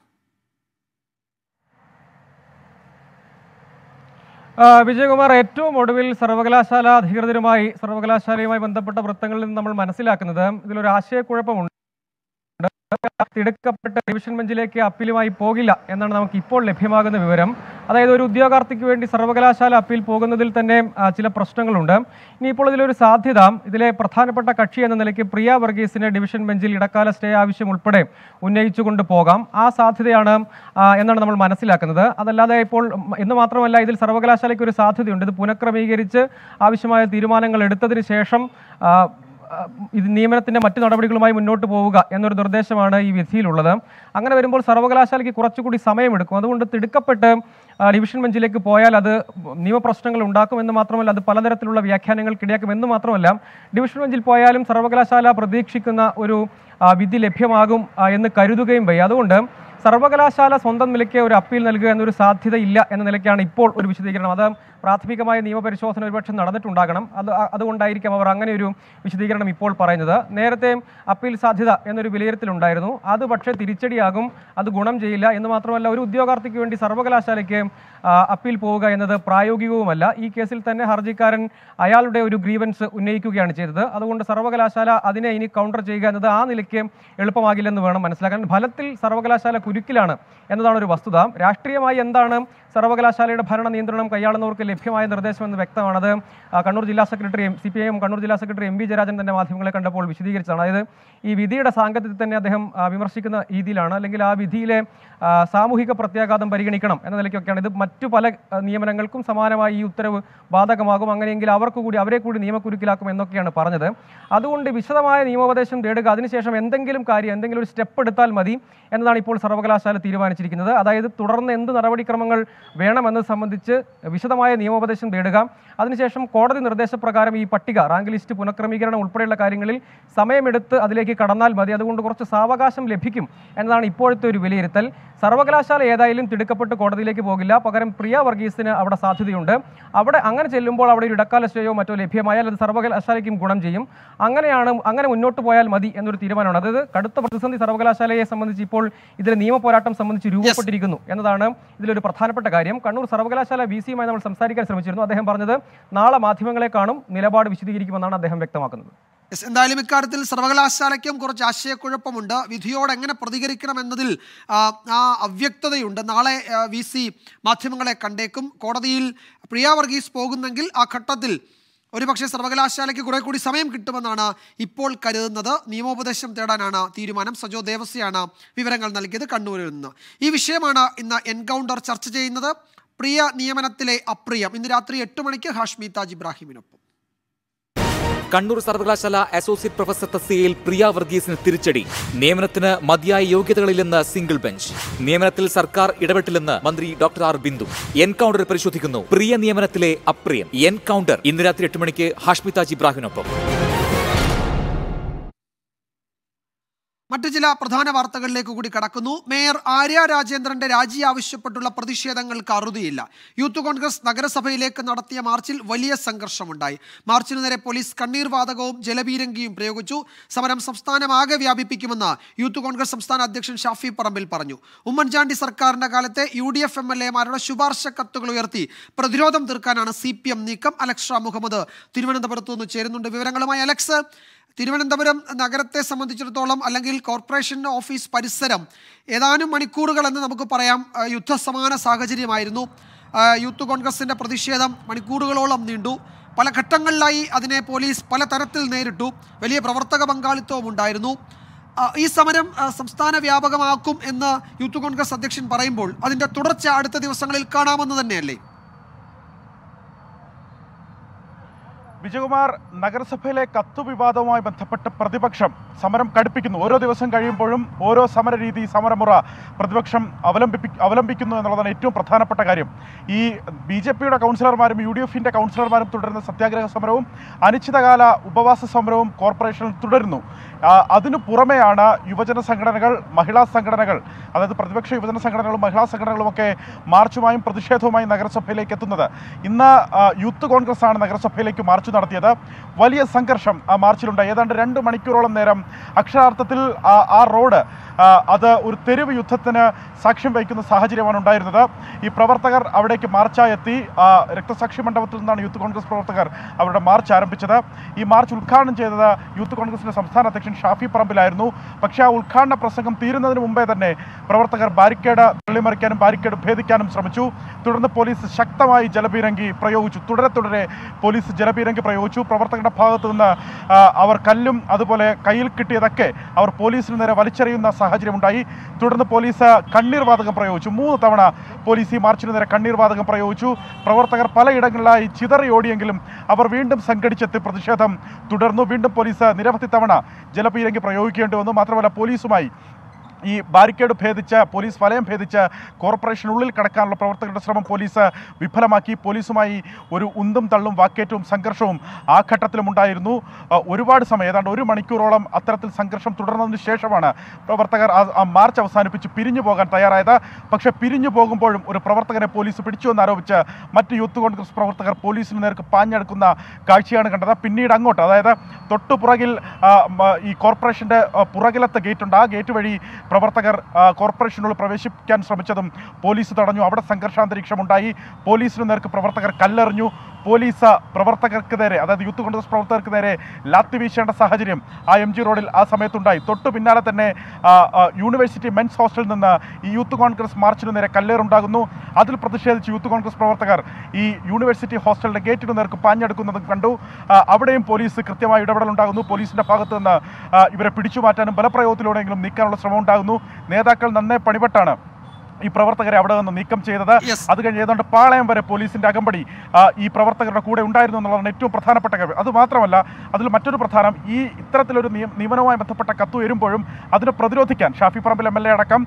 ആ, വിജയകുമാർ ഏറ്റവും ഒടുവിൽ സർവകലാശാല അധികൃതരുമായി സർവകലാശാലയുമായി ബന്ധപ്പെട്ട വൃത്തങ്ങളിൽ നിന്ന് നമ്മൾ മനസ്സിലാക്കുന്നത് ഇതിലൊരു ആശയക്കുഴപ്പമുണ്ട് തിടുക്കപ്പെട്ട ഡിവിഷൻ ബെഞ്ചിലേക്ക് അപ്പീലുമായി പോകില്ല എന്നാണ് നമുക്ക് ഇപ്പോൾ ലഭ്യമാകുന്ന വിവരം അതായത് ഒരു ഉദ്യോഗാർത്ഥിക്ക് വേണ്ടി സർവകലാശാല അപ്പീൽ പോകുന്നതിൽ തന്നെ ആ, ചില പ്രശ്നങ്ങളുണ്ട് ഇനിയിപ്പോൾ ഇതിലൊരു സാധ്യത ഇതിലെ പ്രധാനപ്പെട്ട കക്ഷി എന്ന നിലയ്ക്ക് പ്രിയ വർഗീസിന് ഡിവിഷൻ ബെഞ്ചിൽ ഇടക്കാല സ്റ്റേ ആവശ്യം ഉൾപ്പെടെ ഉന്നയിച്ചുകൊണ്ട് പോകാം ആ സാധ്യതയാണ് ആ, എന്നാണ് നമ്മൾ മനസ്സിലാക്കുന്നത് അതല്ലാതെ ഇപ്പോൾ ഉം, എന്ന് മാത്രമല്ല ഇതിൽ സർവകലാശാലയ്ക്ക് ഒരു സാധ്യതയുണ്ട് ഇത് പുനഃക്രമീകരിച്ച് ആവശ്യമായ തീരുമാനങ്ങൾ എടുത്തതിന് ശേഷം ആ, ആ, ഇത് നിയമനത്തിന്റെ മറ്റു നടപടികളുമായി മുന്നോട്ട് പോവുക എന്നൊരു നിർദ്ദേശമാണ് ഈ വിധിയിലുള്ളത് അങ്ങനെ വരുമ്പോൾ സർവകലാശാലയ്ക്ക് കുറച്ചുകൂടി സമയമെടുക്കും അതുകൊണ്ട് തിടുക്കപ്പെട്ട് ആ, ഡിവിഷൻ ബെഞ്ചിലേക്ക് പോയാൽ അത് നിയമപ്രശ്നങ്ങൾ ഉണ്ടാക്കും എന്ന് മാത്രമല്ല അത് പലതരത്തിലുള്ള വ്യാഖ്യാനങ്ങൾക്ക് ഇടയാക്കും എന്ന് മാത്രമല്ല ഡിവിഷൻ ബെഞ്ചിൽ പോയാലും സർവകലാശാല പ്രതീക്ഷിക്കുന്ന ഒരു ആ, വിധി ലഭ്യമാകും ആ, എന്ന് കരുതുകയും വയ്യ അതുകൊണ്ട് സർവകലാശാല സ്വന്തം നിലയ്ക്ക് ഒരു അപ്പീൽ നൽകുക എന്നൊരു സാധ്യത ഇല്ല എന്ന നിലയ്ക്കാണ് ഇപ്പോൾ ഒരു വിശദീകരണം അത് പ്രാഥമികമായ നിയമപരിശോധന ഒരുപക്ഷെ നടന്നിട്ടുണ്ടാകണം അത് അ- അതുകൊണ്ടായിരിക്കാം അവർ അങ്ങനെ ഒരു വിശദീകരണം ഇപ്പോൾ പറയുന്നത് നേരത്തെ അപ്പീൽ സാധ്യത എന്നൊരു വിലയിരുത്തലുണ്ടായിരുന്നു അത് പക്ഷേ തിരിച്ചടിയാകും അത് ഗുണം ചെയ്യില്ല എന്ന് മാത്രമല്ല ഒരു ഉദ്യോഗാർത്ഥിക്ക് വേണ്ടി സർവകലാശാലയ്ക്ക് ആ, അപ്പീൽ പോവുക എന്നത് പ്രായോഗികവുമല്ല ഈ കേസിൽ തന്നെ ഹർജിക്കാരൻ അയാളുടെ ഒരു ഗ്രീവൻസ് ഉന്നയിക്കുകയാണ് ചെയ്തത് അതുകൊണ്ട് സർവകലാശാല അതിനെ ഇനി കൗണ്ടർ ചെയ്യുക എന്നത് ആ നിലയ്ക്ക് എളുപ്പമാകില്ലെന്ന് വേണം മനസ്സിലാക്കാൻ ഫലത്തിൽ സർവകലാശാല കുരുക്കിലാണ് എന്നതാണ് ഒരു വസ്തുത രാഷ്ട്രീയമായി എന്താണ് സർവകലാശാലയുടെ ഭരണ നിയന്ത്രണം കൈയാളുന്നവർക്ക് ലഭ്യമായ നിർദ്ദേശം എന്ന് വ്യക്തമാണത് ആ, കണ്ണൂർ ജില്ലാ secretary C P I M Kannur ജില്ലാ സെക്രട്ടറി എം വി ജയരാജൻ തന്നെ മാധ്യമങ്ങളെ കണ്ടപ്പോൾ വിശദീകരിച്ചതാണ് അതായത് ഈ വിധിയുടെ സാങ്കത്യത്തിൽ തന്നെ അദ്ദേഹം ആ, വിമർശിക്കുന്ന രീതിയിലാണ് അല്ലെങ്കിൽ ആ വിധിയിലെ ആ, സാമൂഹിക പ്രത്യാഘാതം പരിഗണിക്കണം എന്ന നിലയ്ക്കൊക്കെയാണ് ഇത് മറ്റു പല ആ, നിയമനങ്ങൾക്കും സമാനമായി ഈ ഉത്തരവ് ബാധകമാകും അങ്ങനെയെങ്കിൽ അവർക്ക് കൂടി അവരെ കൂടി നിയമക്കുരുക്കിലാക്കും എന്നൊക്കെയാണ് പറഞ്ഞത് അതുകൊണ്ട് വിശദമായ നിയമോപദേശം തേടുക അതിനുശേഷം എന്തെങ്കിലും കാര്യം എന്തെങ്കിലും ഒരു സ്റ്റെപ്പ് എടുത്താൽ മതി എന്നതാണ് ഇപ്പോൾ സർവകലാശാല തീരുമാനിച്ചിരിക്കുന്നത് അതായത് തുടർന്ന് എന്ത് നടപടിക്രമങ്ങൾ വേണമെന്നത് സംബന്ധിച്ച് വിശദമായ നിയമോപദേശം തേടുക അതിനുശേഷം കോടതി നിർദ്ദേശപ്രകാരം ഈ പട്ടിക റാങ്ക് ലിസ്റ്റ് പുനഃക്രമീകരണം ഉൾപ്പെടെയുള്ള കാര്യങ്ങളിൽ സമയമെടുത്ത് അതിലേക്ക് കടന്നാൽ മതി അതുകൊണ്ട് കുറച്ച് സാവകാശം ലഭിക്കും എന്നതാണ് ഇപ്പോഴത്തെ ഒരു വിലയിരുത്തൽ സർവകലാശാല ഏതായാലും തിടുക്കപ്പെട്ട് കോടതിയിലേക്ക് പോകില്ല പകരം പ്രിയ വർഗീസിന് അവിടെ സാധ്യതയുണ്ട് അവിടെ അങ്ങനെ ചെല്ലുമ്പോൾ അവിടെ ഒരു ഇടക്കാല സ്റ്റേയോ മറ്റോ ലഭ്യമായാൽ അത് സർവകലാശാലയ്ക്കും ഗുണം ചെയ്യും അങ്ങനെയാണ് അങ്ങനെ മുന്നോട്ട് പോയാൽ മതി എന്നൊരു തീരുമാനമാണ് അതായത് കടുത്ത പ്രതിസന്ധി സർവകലാശാലയെ സംബന്ധിച്ച് ഇപ്പോൾ ഇതിലെ നിയമ പോരാട്ടം സംബന്ധിച്ച് രൂപപ്പെട്ടിരിക്കുന്നു എന്നതാണ് ഇതിലൊരു പ്രധാനപ്പെട്ട കാര്യം കണ്ണൂർ സർവകലാശാല വി സിയുമായി നമ്മൾ സംസാരിക്കാൻ ശ്രമിച്ചിരുന്നു അദ്ദേഹം പറഞ്ഞത് നാളെ മാധ്യമങ്ങളെ കാണും നിലപാട് വിശദീകരിക്കുമെന്നാണ് അദ്ദേഹം വ്യക്തമാക്കുന്നത് യെസ് എന്തായാലും ഇക്കാര്യത്തിൽ സർവകലാശാലയ്ക്കും കുറച്ച് ആശയക്കുഴപ്പമുണ്ട് വിധിയോട് എങ്ങനെ പ്രതികരിക്കണം എന്നതിൽ ആ, ആ അവ്യക്തതയുണ്ട് നാളെ വി സി മാധ്യമങ്ങളെ കണ്ടേക്കും കോടതിയിൽ പ്രിയ വർഗീസ് പോകുന്നെങ്കിൽ ആ ഘട്ടത്തിൽ ഒരുപക്ഷെ സർവകലാശാലയ്ക്ക് കുറെ കൂടി സമയം കിട്ടുമെന്നാണ് ഇപ്പോൾ കരുതുന്നത് നിയമോപദേശം തേടാനാണ് തീരുമാനം സജോ ദേവസ്യാണ് വിവരങ്ങൾ നൽകിയത് കണ്ണൂരിൽ നിന്ന് ഈ വിഷയമാണ് ഇന്ന് എൻകൗണ്ടർ ചർച്ച ചെയ്യുന്നത് പ്രിയ നിയമനത്തിലെ അപ്രിയം ഇന്ന് രാത്രി എട്ട് മണിക്ക് ഹാഷ്മി താജ് ഇബ്രാഹിമിനൊപ്പം കണ്ണൂർ സർവകലാശാല അസോസിയേറ്റ് പ്രൊഫസർ തസ്തികയിൽ പ്രിയ വർഗീസിന് തിരിച്ചടി നിയമനത്തിന് മതിയായ യോഗ്യതകളില്ലെന്ന് സിംഗിൾ ബെഞ്ച് നിയമനത്തിൽ സർക്കാർ ഇടപെട്ടില്ലെന്ന് മന്ത്രി ഡോക്ടർ ആർ ബിന്ദു എൻകൗണ്ടർ പരിശോധിക്കുന്നു പ്രിയ നിയമനത്തിലെ അപ്രിയം എൻകൗണ്ടർ ഇന്ന് രാത്രി എട്ട് മണിക്ക് ഹാഷ്മി താജ് ഇബ്രാഹിമിനൊപ്പം മറ്റു ചില പ്രധാന വാർത്തകളിലേക്ക് കൂടി കടക്കുന്നു മേയർ ആര്യ രാജേന്ദ്രന്റെ രാജി ആവശ്യപ്പെട്ടുള്ള പ്രതിഷേധങ്ങൾക്ക് അറുതിയില്ല യൂത്ത് കോൺഗ്രസ് നഗരസഭയിലേക്ക് നടത്തിയ മാർച്ചിൽ വലിയ സംഘർഷമുണ്ടായി മാർച്ചിന് നേരെ പോലീസ് കണ്ണീർ വാതകവും ജലപീരങ്കിയും പ്രയോഗിച്ചു സമരം സംസ്ഥാനമാകെ വ്യാപിപ്പിക്കുമെന്ന് യൂത്ത് കോൺഗ്രസ് സംസ്ഥാന അധ്യക്ഷൻ ഷാഫി പറമ്പിൽ പറഞ്ഞു ഉമ്മൻചാണ്ടി സർക്കാരിന്റെ കാലത്തെ U D F M L എമാരുടെ ശുപാർശ കത്തുകൾ ഉയർത്തി പ്രതിരോധം തീർക്കാനാണ് സി പി എം നീക്കം അലക്സ് ഷാ മുഹമ്മദ് തിരുവനന്തപുരത്ത് നിന്ന് ചേരുന്നുണ്ട് വിവരങ്ങളുമായി അലക്സ് തിരുവനന്തപുരം നഗരത്തെ സംബന്ധിച്ചിടത്തോളം അല്ലെങ്കിൽ കോർപ്പറേഷൻ ഓഫീസ് പരിസരം ഏതാനും മണിക്കൂറുകൾ എന്ന് നമുക്ക് പറയാം ആ, യുദ്ധസമാന സാഹചര്യമായിരുന്നു ആ, യൂത്ത് കോൺഗ്രസിൻ്റെ പ്രതിഷേധം മണിക്കൂറുകളോളം നീണ്ടു പല ഘട്ടങ്ങളിലായി അതിനെ പോലീസ് പല തരത്തിൽ നേരിട്ടു വലിയ പ്രവർത്തക പങ്കാളിത്തവും ഉണ്ടായിരുന്നു ആ, ഈ സമരം ആ, സംസ്ഥാന വ്യാപകമാക്കും എന്ന് യൂത്ത് കോൺഗ്രസ് അധ്യക്ഷൻ പറയുമ്പോൾ അതിൻ്റെ തുടർച്ച അടുത്ത ദിവസങ്ങളിൽ കാണാമെന്ന് തന്നെയല്ലേ വിജയകുമാർ നഗരസഭയിലെ കത്തു വിവാദവുമായി ബന്ധപ്പെട്ട് പ്രതിപക്ഷം സമരം കടുപ്പിക്കുന്നു ഓരോ ദിവസം കഴിയുമ്പോഴും ഓരോ സമര രീതി സമരമുറ പ്രതിപക്ഷം അവലംബിപ്പി അവലംബിക്കുന്നു എന്നുള്ളതാണ് ഏറ്റവും പ്രധാനപ്പെട്ട കാര്യം ഈ ബി ജെ പിയുടെ കൗൺസിലർമാരും യു ഡി എഫിൻ്റെ കൗൺസിലർമാരും തുടരുന്ന സത്യാഗ്രഹ സമരവും അനിശ്ചിതകാല ഉപവാസ സമരവും കോർപ്പറേഷനിൽ തുടരുന്നു ആ, അതിനു പുറമെയാണ് യുവജന സംഘടനകൾ മഹിളാ സംഘടനകൾ അതായത് പ്രതിപക്ഷ യുവജന സംഘടനകളും മഹിളാ സംഘടനകളുമൊക്കെ മാർച്ചുമായും പ്രതിഷേധവുമായും നഗരസഭയിലേക്ക് എത്തുന്നത് ഇന്ന് ആ, യൂത്ത് കോൺഗ്രസ് ആണ് നഗരസഭയിലേക്ക് മാർച്ച് നടത്തിയത് വലിയ സംഘർഷം ആ മാർച്ചിലുണ്ട് ഏതാണ്ട് രണ്ട് മണിക്കൂറോളം നേരം അക്ഷരാർത്ഥത്തിൽ ആ- ആ റോഡ് ആ, അത് ഒരു തെരുവ് യുദ്ധത്തിന് സാക്ഷ്യം വഹിക്കുന്ന സാഹചര്യമാണ് ഉണ്ടായിരുന്നത് ഈ പ്രവർത്തകർ അവിടേക്ക് മാർച്ചായി എത്തി ആ, രക്തസാക്ഷി മണ്ഡപത്തിൽ നിന്നാണ് യൂത്ത് കോൺഗ്രസ് പ്രവർത്തകർ അവരുടെ മാർച്ച് ആരംഭിച്ചത് ഈ മാർച്ച് ഉദ്ഘാടനം ചെയ്തത് യൂത്ത് കോൺഗ്രസിന്റെ സംസ്ഥാന അധ്യക്ഷൻ ഷാഫി പറമ്പിലായിരുന്നു പക്ഷേ ആ ഉദ്ഘാടന പ്രസംഗം തീരുന്നതിന് മുമ്പേ തന്നെ പ്രവർത്തകർ ബാരിക്കേഡ് തള്ളിമറിക്കാനും ബാരിക്കേഡ് ഭേദിക്കാനും ശ്രമിച്ചു തുടർന്ന് പോലീസ് ശക്തമായി ജലപീരങ്കി പ്രയോഗിച്ചു തുടരെ തുടരെ പോലീസ് ജലപീരങ്കി പ്രയോഗിച്ചു പ്രവർത്തകരുടെ ഭാഗത്തു നിന്ന് ആ, അവർ കല്ലും അതുപോലെ കയ്യിൽ കിട്ടിയതൊക്കെ അവർ പോലീസിന് നേരെ വലിച്ചെറിയുന്ന സാഹചര്യമുണ്ടായി തുടർന്ന് പോലീസ് കണ്ണീർ വാതകം പ്രയോഗിച്ചു മൂന്ന് തവണ പോലീസ് ഈ മാർച്ചിന് നേരെ കണ്ണീർ വാതകം പ്രയോഗിച്ചു പ്രവർത്തകർ പലയിടങ്ങളിലായി ചിതറി ഓടിയെങ്കിലും അവർ വീണ്ടും സംഘടിച്ചെത്തി പ്രതിഷേധം തുടർന്നു വീണ്ടും പോലീസ് നിരവധി തവണ ജലപീരങ്കി പ്രയോഗിക്കേണ്ടി വന്നു മാത്രമല്ല പോലീസുമായി ഈ ബാരിക്കേഡ് ഭേദിച്ച് പോലീസ് വലയം ഭേദിച്ച് കോർപ്പറേഷനുള്ളിൽ കടക്കാനുള്ള പ്രവർത്തകരുടെ ശ്രമം പോലീസ് വിഫലമാക്കി പോലീസുമായി ഒരു ഉന്തും തള്ളും വാക്കേറ്റവും സംഘർഷവും ആ ഘട്ടത്തിലും ഉണ്ടായിരുന്നു ആ, ഒരുപാട് സമയം ഏതാണ്ട് ഒരു മണിക്കൂറോളം അത്തരത്തിൽ സംഘർഷം തുടർന്നതിന് ശേഷമാണ് പ്രവർത്തകർ ആ- ആ മാർച്ച് അവസാനിപ്പിച്ച് പിരിഞ്ഞു പോകാൻ തയ്യാറായത് പക്ഷേ പിരിഞ്ഞു പോകുമ്പോഴും ഒരു പ്രവർത്തകനെ പോലീസ് പിടിച്ചു എന്നാരോപിച്ച് മറ്റ് യൂത്ത് കോൺഗ്രസ് പ്രവർത്തകർ പോലീസിന് നേർക്ക് പാഞ്ഞെടുക്കുന്ന കാഴ്ചയാണ് കണ്ടത് പിന്നീട് അങ്ങോട്ട് അതായത് തൊട്ടു പുറകിൽ ആ, മ, ഈ കോർപ്പറേഷൻ്റെ ആ, പുറകിലത്തെ ഗേറ്റുണ്ട് ആ ഗേറ്റ് വഴി പ്രവർത്തകർ ആ, കോർപ്പറേഷനുള്ളിൽ പ്രവേശിക്കാൻ ശ്രമിച്ചതും പോലീസ് തടഞ്ഞു അവിടെ സംഘർഷാന്തരീക്ഷമുണ്ടായി പോലീസിന് നേർക്ക് പ്രവർത്തകർ കല്ലെറിഞ്ഞു പോലീസ് പ്രവർത്തകർക്ക് നേരെ അതായത് യൂത്ത് കോൺഗ്രസ് പ്രവർത്തകർക്ക് നേരെ ലാത്തി വീശേണ്ട സാഹചര്യം ആ എം ജി റോഡിൽ ആ സമയത്തുണ്ടായി തൊട്ടു പിന്നാലെ തന്നെ ആ, ആ, യൂണിവേഴ്സിറ്റി മെൻസ് ഹോസ്റ്റലിൽ നിന്ന് ഈ യൂത്ത് കോൺഗ്രസ് മാർച്ചിന് നേരെ കല്ലേറുണ്ടാകുന്നു അതിൽ പ്രതിഷേധിച്ച് യൂത്ത് കോൺഗ്രസ് പ്രവർത്തകർ ഈ യൂണിവേഴ്സിറ്റി ഹോസ്റ്റലിന്റെ ഗേറ്റിന് നേർക്ക് പാഞ്ഞെടുക്കുന്നതും കണ്ടു ആ, അവിടെയും പോലീസ് കൃത്യമായ ഇടപെടലുണ്ടാകുന്നു പോലീസിന്റെ ഭാഗത്ത് നിന്ന് ആ, ഇവരെ പിടിച്ചു മാറ്റാനും ബലപ്രയോഗത്തിലൂടെയെങ്കിലും നീക്കാനുള്ള ശ്രമം ഉണ്ടാകുന്നു നേതാക്കൾ നന്നേ പണിപെട്ടാണ് ഈ പ്രവർത്തകരെ അവിടെ നിന്ന് നീക്കം ചെയ്തത് Yes. അത് കഴിഞ്ഞ് ഏതാണ്ട് പാളയം വരെ പോലീസിന്റെ അകമ്പടി ആ, ഈ പ്രവർത്തകരുടെ കൂടെ ഉണ്ടായിരുന്നു എന്നുള്ളതാണ് ഏറ്റവും പ്രധാനപ്പെട്ട കാര്യം അത് മാത്രമല്ല അതിൽ മറ്റൊരു പ്രധാനം ഈ ഇത്തരത്തിലൊരു നിയ- നിയമനവുമായി ബന്ധപ്പെട്ട കത്ത് ഉയരുമ്പോഴും അതിനെ പ്രതിരോധിക്കാൻ Shafi Parambil M L A അടക്കം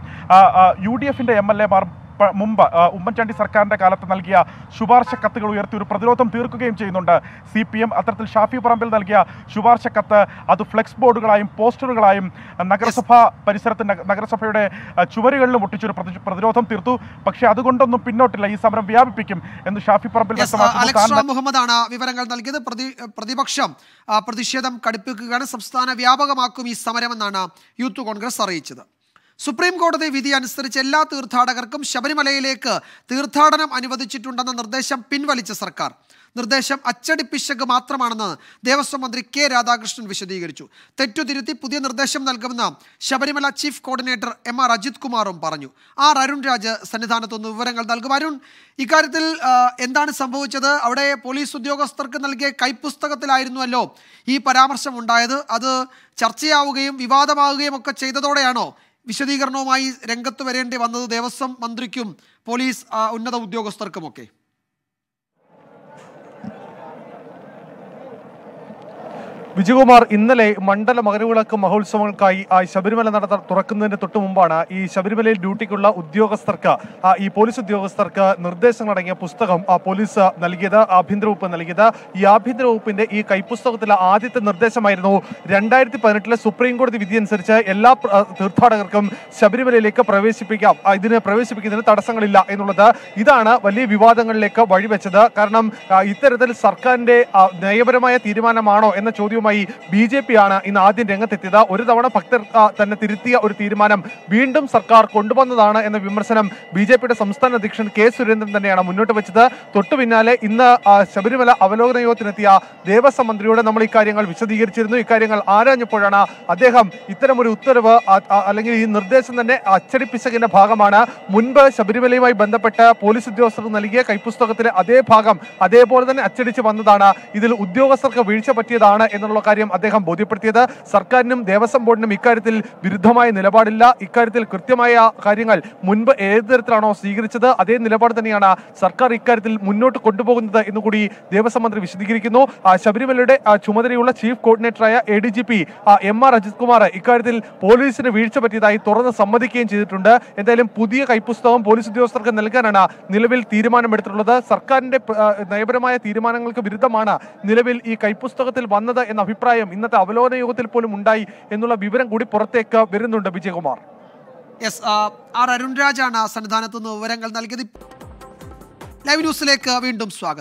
യു ഡി എഫിന്റെ എം എൽ എമാർ പ- മുമ്പ് ആ, ഉമ്മൻചാണ്ടി സർക്കാരിന്റെ കാലത്ത് നൽകിയ ശുപാർശ കത്തുകൾ ഉയർത്തി ഒരു പ്രതിരോധം തീർക്കുകയും ചെയ്യുന്നുണ്ട് സി പി എം അത്തരത്തിൽ ഷാഫി പറമ്പിൽ നൽകിയ ശുപാർശ കത്ത് അത് ഫ്ലെക്സ് ബോർഡുകളായും പോസ്റ്ററുകളായും ആ, നഗരസഭാ പരിസരത്തിന്റെ നഗരസഭയുടെ ആ, ചുവരുകളിലും ഒട്ടിച്ചൊരു പ്രതി- പ്രതിരോധം തീർത്തു പക്ഷേ അതുകൊണ്ടൊന്നും പിന്നോട്ടില്ല ഈ സമരം വ്യാപിപ്പിക്കും എന്ന് ഷാഫി പറമ്പിൽ യെസ്, വ്യക്തമാക്കുന്നു അലക്സ് താൻ റാം മുഹമ്മദാണ് വിവരങ്ങൾ നൽകിയത് പ്രതി പ്രതിപക്ഷം ആ, പ്രതിഷേധം കടുപ്പിക്കുകയാണ് സംസ്ഥാന വ്യാപകമാക്കും ഈ സമരമെന്നാണ് യൂത്ത് കോൺഗ്രസ് അറിയിച്ചത് സുപ്രീം കോടതി വിധി അനുസരിച്ച് എല്ലാ തീർത്ഥാടകർക്കും ശബരിമലയിലേക്ക് തീർത്ഥാടനം അനുവദിച്ചിട്ടുണ്ടെന്ന നിർദ്ദേശം പിൻവലിച്ച സർക്കാർ നിർദ്ദേശം അച്ചടിപ്പിശക് മാത്രമാണെന്ന് ദേവസ്വം മന്ത്രി കെ രാധാകൃഷ്ണൻ വിശദീകരിച്ചു തെറ്റുതിരുത്തി പുതിയ നിർദ്ദേശം നൽകുമെന്ന് Sabarimala chief coordinator M R Ajith കുമാറും പറഞ്ഞു ആർ അരുൺ രാജ് സന്നിധാനത്തുനിന്ന് വിവരങ്ങൾ നൽകും അരുൺ ഇക്കാര്യത്തിൽ ആ, എന്താണ് സംഭവിച്ചത് അവിടെ പോലീസ് ഉദ്യോഗസ്ഥർക്ക് നൽകിയ കൈപ്പുസ്തകത്തിലായിരുന്നുവല്ലോ ഈ പരാമർശം ഉണ്ടായത് അത് ചർച്ചയാവുകയും വിവാദമാവുകയും ഒക്കെ ചെയ്തതോടെയാണോ വിശദീകരണവുമായി രംഗത്ത് വരേണ്ടി വന്നത് ദേവസ്വം മന്ത്രിക്കും പോലീസ് ആ, ഉന്നത ഉദ്യോഗസ്ഥർക്കുമൊക്കെ വിജയകുമാർ ഇന്നലെ മണ്ഡല മകരവിളക്ക് മഹോത്സവങ്ങൾക്കായി ആ ശബരിമല നട തുറക്കുന്നതിന് തൊട്ട് മുമ്പാണ് ഈ ശബരിമലയിൽ ഡ്യൂട്ടിക്കുള്ള ഉദ്യോഗസ്ഥർക്ക് ആ, ഈ പോലീസ് ഉദ്യോഗസ്ഥർക്ക് നിർദ്ദേശങ്ങളടങ്ങിയ പുസ്തകം ആ പോലീസ് നൽകിയത് ആഭ്യന്തര വകുപ്പ് നൽകിയത് ഈ ആഭ്യന്തര വകുപ്പിന്റെ ഈ കൈപ്പുസ്തകത്തിലെ ആദ്യത്തെ നിർദ്ദേശമായിരുന്നു രണ്ടായിരത്തി പതിനെട്ടിലെ സുപ്രീം കോടതി വിധി അനുസരിച്ച് എല്ലാ പ്ര- ആ, തീർത്ഥാടകർക്കും ശബരിമലയിലേക്ക് പ്രവേശിപ്പിക്കാം ആ, ഇതിന് പ്രവേശിപ്പിക്കുന്നതിന് തടസ്സങ്ങളില്ല എന്നുള്ളത് ഇതാണ് വലിയ വിവാദങ്ങളിലേക്ക് വഴിവെച്ചത് കാരണം ആ, ഇത്തരത്തിൽ സർക്കാരിന്റെ ആ, നയപരമായ തീരുമാനമാണോ എന്ന ചോദ്യവുമായി ബി ജെ പി ആണ് ഇന്ന് ആദ്യം രംഗത്തെത്തിയത് ഒരു തവണ ഭക്തർ ആ, തന്നെ തിരുത്തിയ ഒരു തീരുമാനം വീണ്ടും സർക്കാർ കൊണ്ടുവന്നതാണ് എന്ന വിമർശനം ബി ജെ പിയുടെ സംസ്ഥാന അധ്യക്ഷൻ കെ സുരേന്ദ്രൻ തന്നെയാണ് മുന്നോട്ട് വെച്ചത് തൊട്ടു പിന്നാലെ ഇന്ന് ആ, ശബരിമല അവലോകന യോഗത്തിനെത്തിയ ദേവസ്വം മന്ത്രിയോട് നമ്മൾ ഇക്കാര്യങ്ങൾ വിശദീകരിച്ചിരുന്നു ഇക്കാര്യങ്ങൾ ആരാഞ്ഞപ്പോഴാണ് അദ്ദേഹം ഇത്തരമൊരു ഉത്തരവ് ആ- ആ- അല്ലെങ്കിൽ ഈ നിർദ്ദേശം തന്നെ അച്ചടിപ്പിച്ചതിന്റെ ഭാഗമാണ് മുൻപ് ശബരിമലയുമായി ബന്ധപ്പെട്ട് പോലീസ് ഉദ്യോഗസ്ഥർക്ക് നൽകിയ കൈപ്പുസ്തകത്തിലെ അതേ ഭാഗം അതേപോലെ തന്നെ അച്ചടിച്ച് വന്നതാണ് ഇതിൽ ഉദ്യോഗസ്ഥർക്ക് വീഴ്ച പറ്റിയതാണ് എന്നുള്ള കാര്യം അദ്ദേഹം ബോധ്യപ്പെടുത്തിയത് സർക്കാരിനും ദേവസ്വം ബോർഡിനും ഇക്കാര്യത്തിൽ വിരുദ്ധമായ നിലപാടില്ല ഇക്കാര്യത്തിൽ കൃത്യമായ കാര്യങ്ങൾ മുൻപ് ഏത് തരത്തിലാണോ സ്വീകരിച്ചത് അതേ നിലപാട് തന്നെയാണ് സർക്കാർ ഇക്കാര്യത്തിൽ മുന്നോട്ട് കൊണ്ടുപോകുന്നത് എന്നുകൂടി ദേവസ്വം മന്ത്രി വിശദീകരിക്കുന്നു ആ, ശബരിമലയുടെ ആ, ചുമതലയുള്ള ചീഫ് കോർഡിനേറ്ററായ A D G P M R Ajith Kumar ഇക്കാര്യത്തിൽ പോലീസിന് വീഴ്ച പറ്റിയതായി തുറന്ന് സമ്മതിക്കുകയും ചെയ്തിട്ടുണ്ട് എന്തായാലും പുതിയ കൈപ്പുസ്തകം പോലീസ് ഉദ്യോഗസ്ഥർക്ക് നൽകാനാണ് നിലവിൽ തീരുമാനമെടുത്തിട്ടുള്ളത് സർക്കാരിന്റെ പ്ര- ആ, നയപരമായ തീരുമാനങ്ങൾക്ക് വിരുദ്ധമാണ് നിലവിൽ ഈ കൈപ്പുസ്തകത്തിൽ വന്നത് എന്ന അഭിപ്രായം ഇന്നത്തെ അവലോകന യോഗത്തിൽ പോലും ഉണ്ടായി എന്നുള്ള വിവരം കൂടി പുറത്തേക്ക് വരുന്നുണ്ട് വിജയകുമാർ യെസ് ആ, ആർ അരുൺരാജാണ് സന്നിധാനത്ത് നിന്ന് വിവരങ്ങൾ നൽകിയത് ലൈവ് ന്യൂസിലേക്ക് വീണ്ടും സ്വാഗതം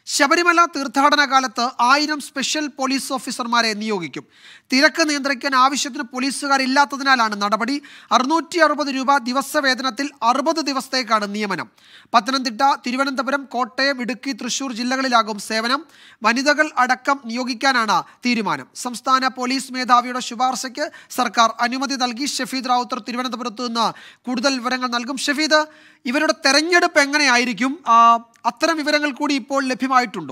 ശബരിമല തീർത്ഥാടന കാലത്ത് ആയിരം സ്പെഷ്യൽ പോലീസ് ഓഫീസർമാരെ നിയോഗിക്കും തിരക്ക് നിയന്ത്രിക്കാൻ ആവശ്യത്തിന് പോലീസുകാരില്ലാത്തതിനാലാണ് നടപടി അറുന്നൂറ്റി അറുപത് രൂപ ദിവസവേതനത്തിൽ അറുപത് ദിവസത്തേക്കാണ് നിയമനം പത്തനംതിട്ട തിരുവനന്തപുരം കോട്ടയം ഇടുക്കി തൃശൂർ ജില്ലകളിലാകും സേവനം വനിതകൾ അടക്കം നിയോഗിക്കാനാണ് തീരുമാനം സംസ്ഥാന പോലീസ് മേധാവിയുടെ ശുപാർശയ്ക്ക് സർക്കാർ അനുമതി നൽകി ഷഫീദ് റാവുത്തർ തിരുവനന്തപുരത്ത് നിന്ന് കൂടുതൽ വിവരങ്ങൾ നൽകും ഷഫീദ് ഇവരുടെ തെരഞ്ഞെടുപ്പ് എങ്ങനെയായിരിക്കും ആ, അത്തരം വിവരങ്ങൾ കൂടി ഇപ്പോൾ ലഭ്യമായിട്ടുണ്ടോ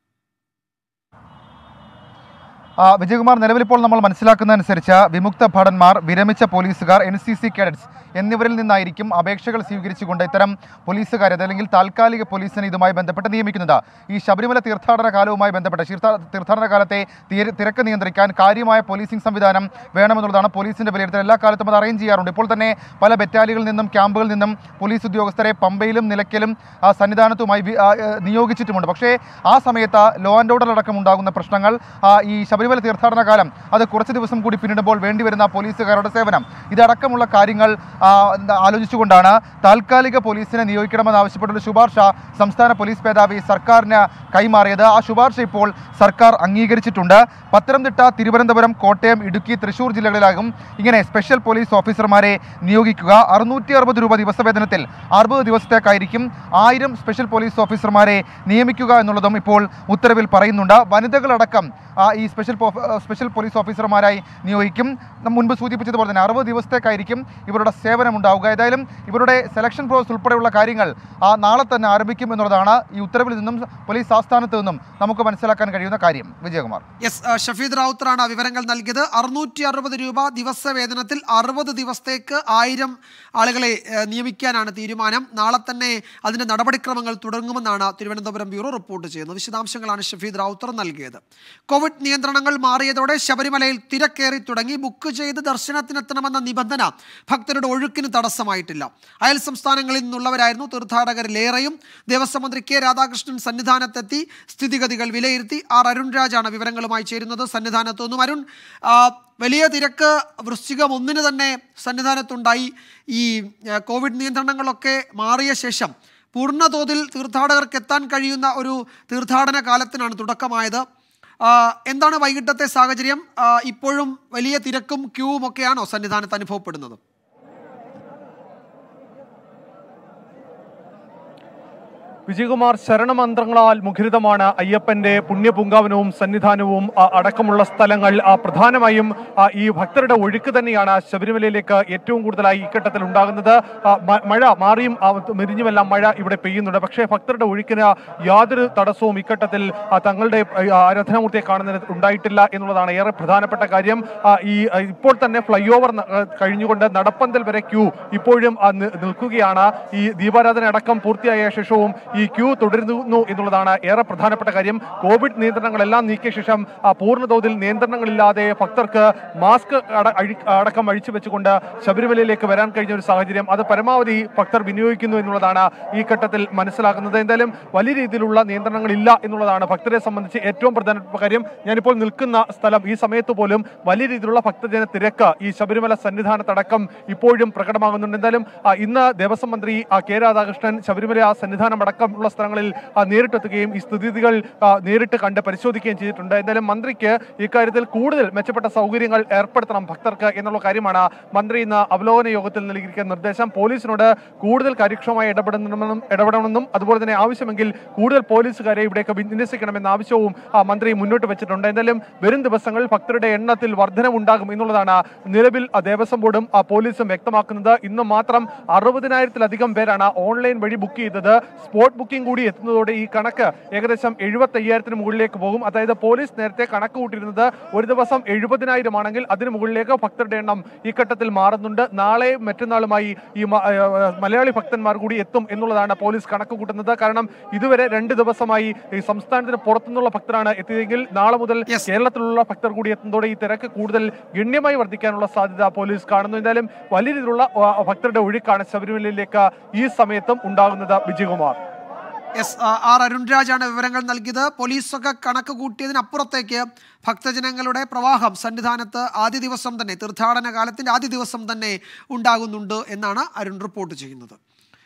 ആ, വിജയകുമാർ നിലവിലിപ്പോൾ നമ്മൾ മനസ്സിലാക്കുന്നതനുസരിച്ച് വിമുക്ത ഭടന്മാർ വിരമിച്ച പോലീസുകാർ എൻ സി സി കേഡറ്റ്സ് എന്നിവരിൽ നിന്നായിരിക്കും അപേക്ഷകൾ സ്വീകരിച്ചുകൊണ്ട് ഇത്തരം പോലീസുകാരെ അല്ലെങ്കിൽ താൽക്കാലിക പോലീസിനെ ഇതുമായി ബന്ധപ്പെട്ട് നിയമിക്കുന്നത് ഈ ശബരിമല തീർത്ഥാടന കാലവുമായി ബന്ധപ്പെട്ട് തീർത്ഥാ- തീർത്ഥാടന കാലത്തെ തീര- തിരക്ക് നിയന്ത്രിക്കാൻ കാര്യമായ പോലീസിംഗ് സംവിധാനം വേണമെന്നുള്ളതാണ് പോലീസിന്റെ വിലയിരുത്തൽ എല്ലാ കാലത്തും അത് അറേഞ്ച് ചെയ്യാറുണ്ട് ഇപ്പോൾ തന്നെ പല ബറ്റാലികളിൽ നിന്നും ക്യാമ്പുകളിൽ നിന്നും പോലീസ് ഉദ്യോഗസ്ഥരെ പമ്പയിലും നിലയ്ക്കലും ആ, സന്നിധാനത്തുമായി വി- ആ, ഏ, നിയോഗിച്ചിട്ടുമുണ്ട് പക്ഷേ ആ സമയത്ത് ലോ ആൻഡ് ഓർഡർ അടക്കം ഉണ്ടാകുന്ന പ്രശ്നങ്ങൾ ആ, ഈ ശബരിമല തീർത്ഥാടന കാലം അത് കുറച്ച് ദിവസം കൂടി പിന്നിടുമ്പോൾ വേണ്ടിവരുന്ന പോലീസുകാരുടെ സേവനം ഇതടക്കമുള്ള കാര്യങ്ങൾ ആ, എന്താ, ആലോചിച്ചുകൊണ്ടാണ് താൽക്കാലിക പോലീസിനെ നിയോഗിക്കണമെന്ന് ആവശ്യപ്പെട്ടുള്ള ശുപാർശ സംസ്ഥാന പോലീസ് മേധാവി സർക്കാരിന് കൈമാറിയത് ആ ശുപാർശ ഇപ്പോൾ സർക്കാർ അംഗീകരിച്ചിട്ടുണ്ട് പത്തനംതിട്ട തിരുവനന്തപുരം കോട്ടയം ഇടുക്കി തൃശൂർ ജില്ലകളിലാകും ഇങ്ങനെ സ്പെഷ്യൽ പോലീസ് ഓഫീസർമാരെ നിയോഗിക്കുക അറുന്നൂറ്റി അറുപത് രൂപ ദിവസവേതനത്തിൽ അറുപത് ദിവസത്തേക്കായിരിക്കും ആയിരം സ്പെഷ്യൽ പോലീസ് ഓഫീസർമാരെ നിയമിക്കുക എന്നുള്ളതും ഇപ്പോൾ ഉത്തരവിൽ പറയുന്നുണ്ട് വനിതകളടക്കം ആ, ഈ സ്പെഷ്യൽ പോ- സ്പെഷ്യൽ പോലീസ് ഓഫീസർമാരായി നിയോഗിക്കും നാം മുൻപ് സൂചിപ്പിച്ചതുപോലെ തന്നെ അറുപത് ദിവസത്തേക്കായിരിക്കും ഇവരുടെ സേവനം ഉണ്ടാവുക ഏതായാലും ഇവരുടെ സെലക്ഷൻ പ്രോസസ് ഉൾപ്പെടെയുള്ള കാര്യങ്ങൾ ആ, നാളെ തന്നെ ആരംഭിക്കും എന്നുള്ളതാണ് ഈ ഉത്തരവിൽ നിന്നും പോലീസ് ആസ്ഥാനത്ത് നിന്നും നമുക്ക് മനസ്സിലാക്കാൻ കഴിയുന്ന കാര്യം വിജയകുമാർ യെസ് ആ, ഷഫീദ് റാവുത്തറാണ് വിവരങ്ങൾ നൽകിയത് അറുന്നൂറ്റി അറുപത് രൂപ ദിവസവേതനത്തിൽ അറുപത് ദിവസത്തേക്ക് ആയിരം ആളുകളെ ഏ, നിയമിക്കാനാണ് തീരുമാനം നാളെ തന്നെ അതിന്റെ നടപടിക്രമങ്ങൾ തുടങ്ങുമെന്നാണ് തിരുവനന്തപുരം ബ്യൂറോ റിപ്പോർട്ട് ചെയ്യുന്നത് വിശദാംശങ്ങളാണ് ഷഫീദ് റാവുത്തർ നൽകിയത് കോവിഡ് നിയന്ത്രണങ്ങൾ മാറിയതോടെ ശബരിമലയിൽ തിരക്കേറി തുടങ്ങി ബുക്ക് ചെയ്ത് ദർശനത്തിനെത്തണമെന്ന നിബന്ധന ഭക്തരുടെ ഒഴുക്കിന് തടസ്സമായിട്ടില്ല അയൽ സംസ്ഥാനങ്ങളിൽ നിന്നുള്ളവരായിരുന്നു തീർത്ഥാടകരിലേറെയും ദേവസ്വം മന്ത്രി കെ രാധാകൃഷ്ണൻ സന്നിധാനത്തെത്തി സ്ഥിതിഗതികൾ വിലയിരുത്തി ആർ അരുൺ രാജാണ് വിവരങ്ങളുമായി ചേരുന്നത് സന്നിധാനത്ത് നിന്നും അരുൺ ആ, വലിയ തിരക്ക് വൃശ്ചികം ഒന്നിന് തന്നെ സന്നിധാനത്തുണ്ടായി ഈ ആ, കോവിഡ് നിയന്ത്രണങ്ങളൊക്കെ മാറിയ ശേഷം പൂർണ്ണതോതിൽ തീർത്ഥാടകർക്ക് എത്താൻ കഴിയുന്ന ഒരു തീർത്ഥാടന കാലത്തിനാണ് തുടക്കമായത് ആ, എന്താണ് വൈകിട്ടത്തെ സാഹചര്യം ആ, ഇപ്പോഴും വലിയ തിരക്കും ക്യൂവും ഒക്കെയാണോ സന്നിധാനത്ത് അനുഭവപ്പെടുന്നത് വിജയകുമാർ ശരണമന്ത്രങ്ങളാൽ മുഖരിതമാണ് അയ്യപ്പന്റെ പുണ്യപൂങ്കാവനവും സന്നിധാനവും ആ, അടക്കമുള്ള സ്ഥലങ്ങൾ ആ, പ്രധാനമായും ആ, ഈ ഭക്തരുടെ ഒഴുക്ക് തന്നെയാണ് ശബരിമലയിലേക്ക് ഏറ്റവും കൂടുതലായി ഇക്കട്ടത്തിൽ ഉണ്ടാകുന്നത് ആ, മ- മഴ മാറിയും ആ, മെരിഞ്ഞുമെല്ലാം മഴ ഇവിടെ പെയ്യുന്നുണ്ട് പക്ഷേ ഭക്തരുടെ ഒഴുക്കിന് യാതൊരു തടസ്സവും ഇക്കട്ടത്തിൽ ആ, തങ്ങളുടെ ആ, ആരാധനാമൂർത്തിയെ കാണുന്നതിന് ഉണ്ടായിട്ടില്ല എന്നുള്ളതാണ് ഏറെ പ്രധാനപ്പെട്ട കാര്യം ആ, ഈ ആ, ഇപ്പോൾ തന്നെ ഫ്ലൈ ഓവർ കഴിഞ്ഞുകൊണ്ട് നടപ്പന്തൽ വരെ ക്യൂ ഇപ്പോഴും ആ, നി- നിൽക്കുകയാണ് ഈ ദീപാരാധന അടക്കം പൂർത്തിയായ ശേഷവും ഈ ക്യൂ തുടരുന്നു എന്നുള്ളതാണ് ഏറെ പ്രധാനപ്പെട്ട കാര്യം കോവിഡ് നിയന്ത്രണങ്ങളെല്ലാം നീക്കിയ ശേഷം ആ, പൂർണ്ണതോതിൽ നിയന്ത്രണങ്ങളില്ലാതെ ഭക്തർക്ക് മാസ്ക് അട- അഴി- അടക്കം അഴിച്ചു വെച്ചുകൊണ്ട് ശബരിമലയിലേക്ക് വരാൻ കഴിഞ്ഞ ഒരു സാഹചര്യം അത് പരമാവധി ഭക്തർ വിനിയോഗിക്കുന്നു എന്നുള്ളതാണ് ഈ ഘട്ടത്തിൽ മനസ്സിലാക്കുന്നത് എന്തായാലും വലിയ രീതിയിലുള്ള നിയന്ത്രണങ്ങളില്ല എന്നുള്ളതാണ് ഭക്തരെ സംബന്ധിച്ച് ഏറ്റവും പ്രധാനപ്പെട്ട കാര്യം ഞാനിപ്പോൾ നിൽക്കുന്ന സ്ഥലം ഈ സമയത്ത് പോലും വലിയ രീതിയിലുള്ള ഭക്തജന തിരക്ക് ഈ ശബരിമല സന്നിധാനത്തടക്കം ഇപ്പോഴും പ്രകടമാകുന്നുണ്ട് എന്തായാലും ആ, ഇന്ന് ദേവസ്വം മന്ത്രി ആ, കെ രാധാകൃഷ്ണൻ ശബരിമല ആ സന്നിധാനം അടക്കമുള്ള സ്ഥലങ്ങളിൽ ആ, നേരിട്ടെത്തുകയും ഈ സ്ഥിതിഗതികൾ ആ, നേരിട്ട് കണ്ട് പരിശോധിക്കുകയും ചെയ്തിട്ടുണ്ട് എന്തായാലും മന്ത്രിക്ക് ഇക്കാര്യത്തിൽ കൂടുതൽ മെച്ചപ്പെട്ട സൗകര്യങ്ങൾ ഏർപ്പെടുത്തണം ഭക്തർക്ക് എന്നുള്ള കാര്യമാണ് മന്ത്രി ഇന്ന് അവലോകന യോഗത്തിൽ നൽകിയിരിക്കുന്ന നിർദ്ദേശം പോലീസിനോട് കൂടുതൽ കാര്യക്ഷമമായി ഇടപെടണമെന്നും ഇടപെടണമെന്നും അതുപോലെ തന്നെ ആവശ്യമെങ്കിൽ കൂടുതൽ പോലീസുകാരെ ഇവിടേക്ക് വിന്യസിക്കണമെന്ന ആവശ്യവും ആ, മന്ത്രി മുന്നോട്ട് വെച്ചിട്ടുണ്ട് എന്തായാലും വരും ദിവസങ്ങളിൽ ഭക്തരുടെ എണ്ണത്തിൽ വർധനവുണ്ടാകും എന്നുള്ളതാണ് നിലവിൽ ആ, ദേവസ്വം ബോർഡും ആ, പോലീസും വ്യക്തമാക്കുന്നത് ഇന്ന് മാത്രം അറുപതിനായിരത്തിലധികം പേരാണ് ഓൺലൈൻ വഴി ബുക്ക് ചെയ്തത് സ്പോട്ട് ബുക്കിംഗ് കൂടി എത്തുന്നതോടെ ഈ കണക്ക് ഏകദേശം എഴുപത്തി അയ്യായിരത്തിന് മുകളിലേക്ക് പോകും അതായത് പോലീസ് നേരത്തെ കണക്ക് കൂട്ടിയിരുന്നത് ഒരു ദിവസം എഴുപതിനായിരം ആണെങ്കിൽ അതിന് മുകളിലേക്ക് ഭക്തരുടെ എണ്ണം ഈ ഘട്ടത്തിൽ മാറുന്നുണ്ട് നാളെ മറ്റന്നാളുമായി ഈ മ- ആ, ആ, മലയാളി ഭക്തന്മാർ കൂടി എത്തും എന്നുള്ളതാണ് പോലീസ് കണക്ക് കൂട്ടുന്നത് കാരണം ഇതുവരെ രണ്ട് ദിവസമായി ഈ സംസ്ഥാനത്തിന് പുറത്തുനിന്നുള്ള ഭക്തരാണ് എത്തിയതെങ്കിൽ നാളെ മുതൽ Yes. കേരളത്തിലുള്ള ഭക്തർ കൂടി എത്തുന്നതോടെ ഈ തിരക്ക് കൂടുതൽ ഗണ്യമായി വർദ്ധിക്കാനുള്ള സാധ്യത പോലീസ് കാണുന്നു എന്തായാലും വലിയ രീതിയിലുള്ള ആ, ഭക്തരുടെ ഒഴുക്കാണ് ശബരിമലയിലേക്ക് ഈ സമയത്തും ഉണ്ടാകുന്നത് വിജയകുമാർ എസ് ആ, ആർ അരുൺരാജാണ് വിവരങ്ങൾ നൽകിയത് പോലീസൊക്കെ കണക്ക് കൂട്ടിയതിനപ്പുറത്തേക്ക് ഭക്തജനങ്ങളുടെ പ്രവാഹം സന്നിധാനത്ത് ആദ്യ ദിവസം തന്നെ തീർത്ഥാടന കാലത്തിന്റെ ആദ്യ ദിവസം തന്നെ ഉണ്ടാകുന്നുണ്ട് എന്നാണ് അരുൺ റിപ്പോർട്ട് ചെയ്യുന്നത്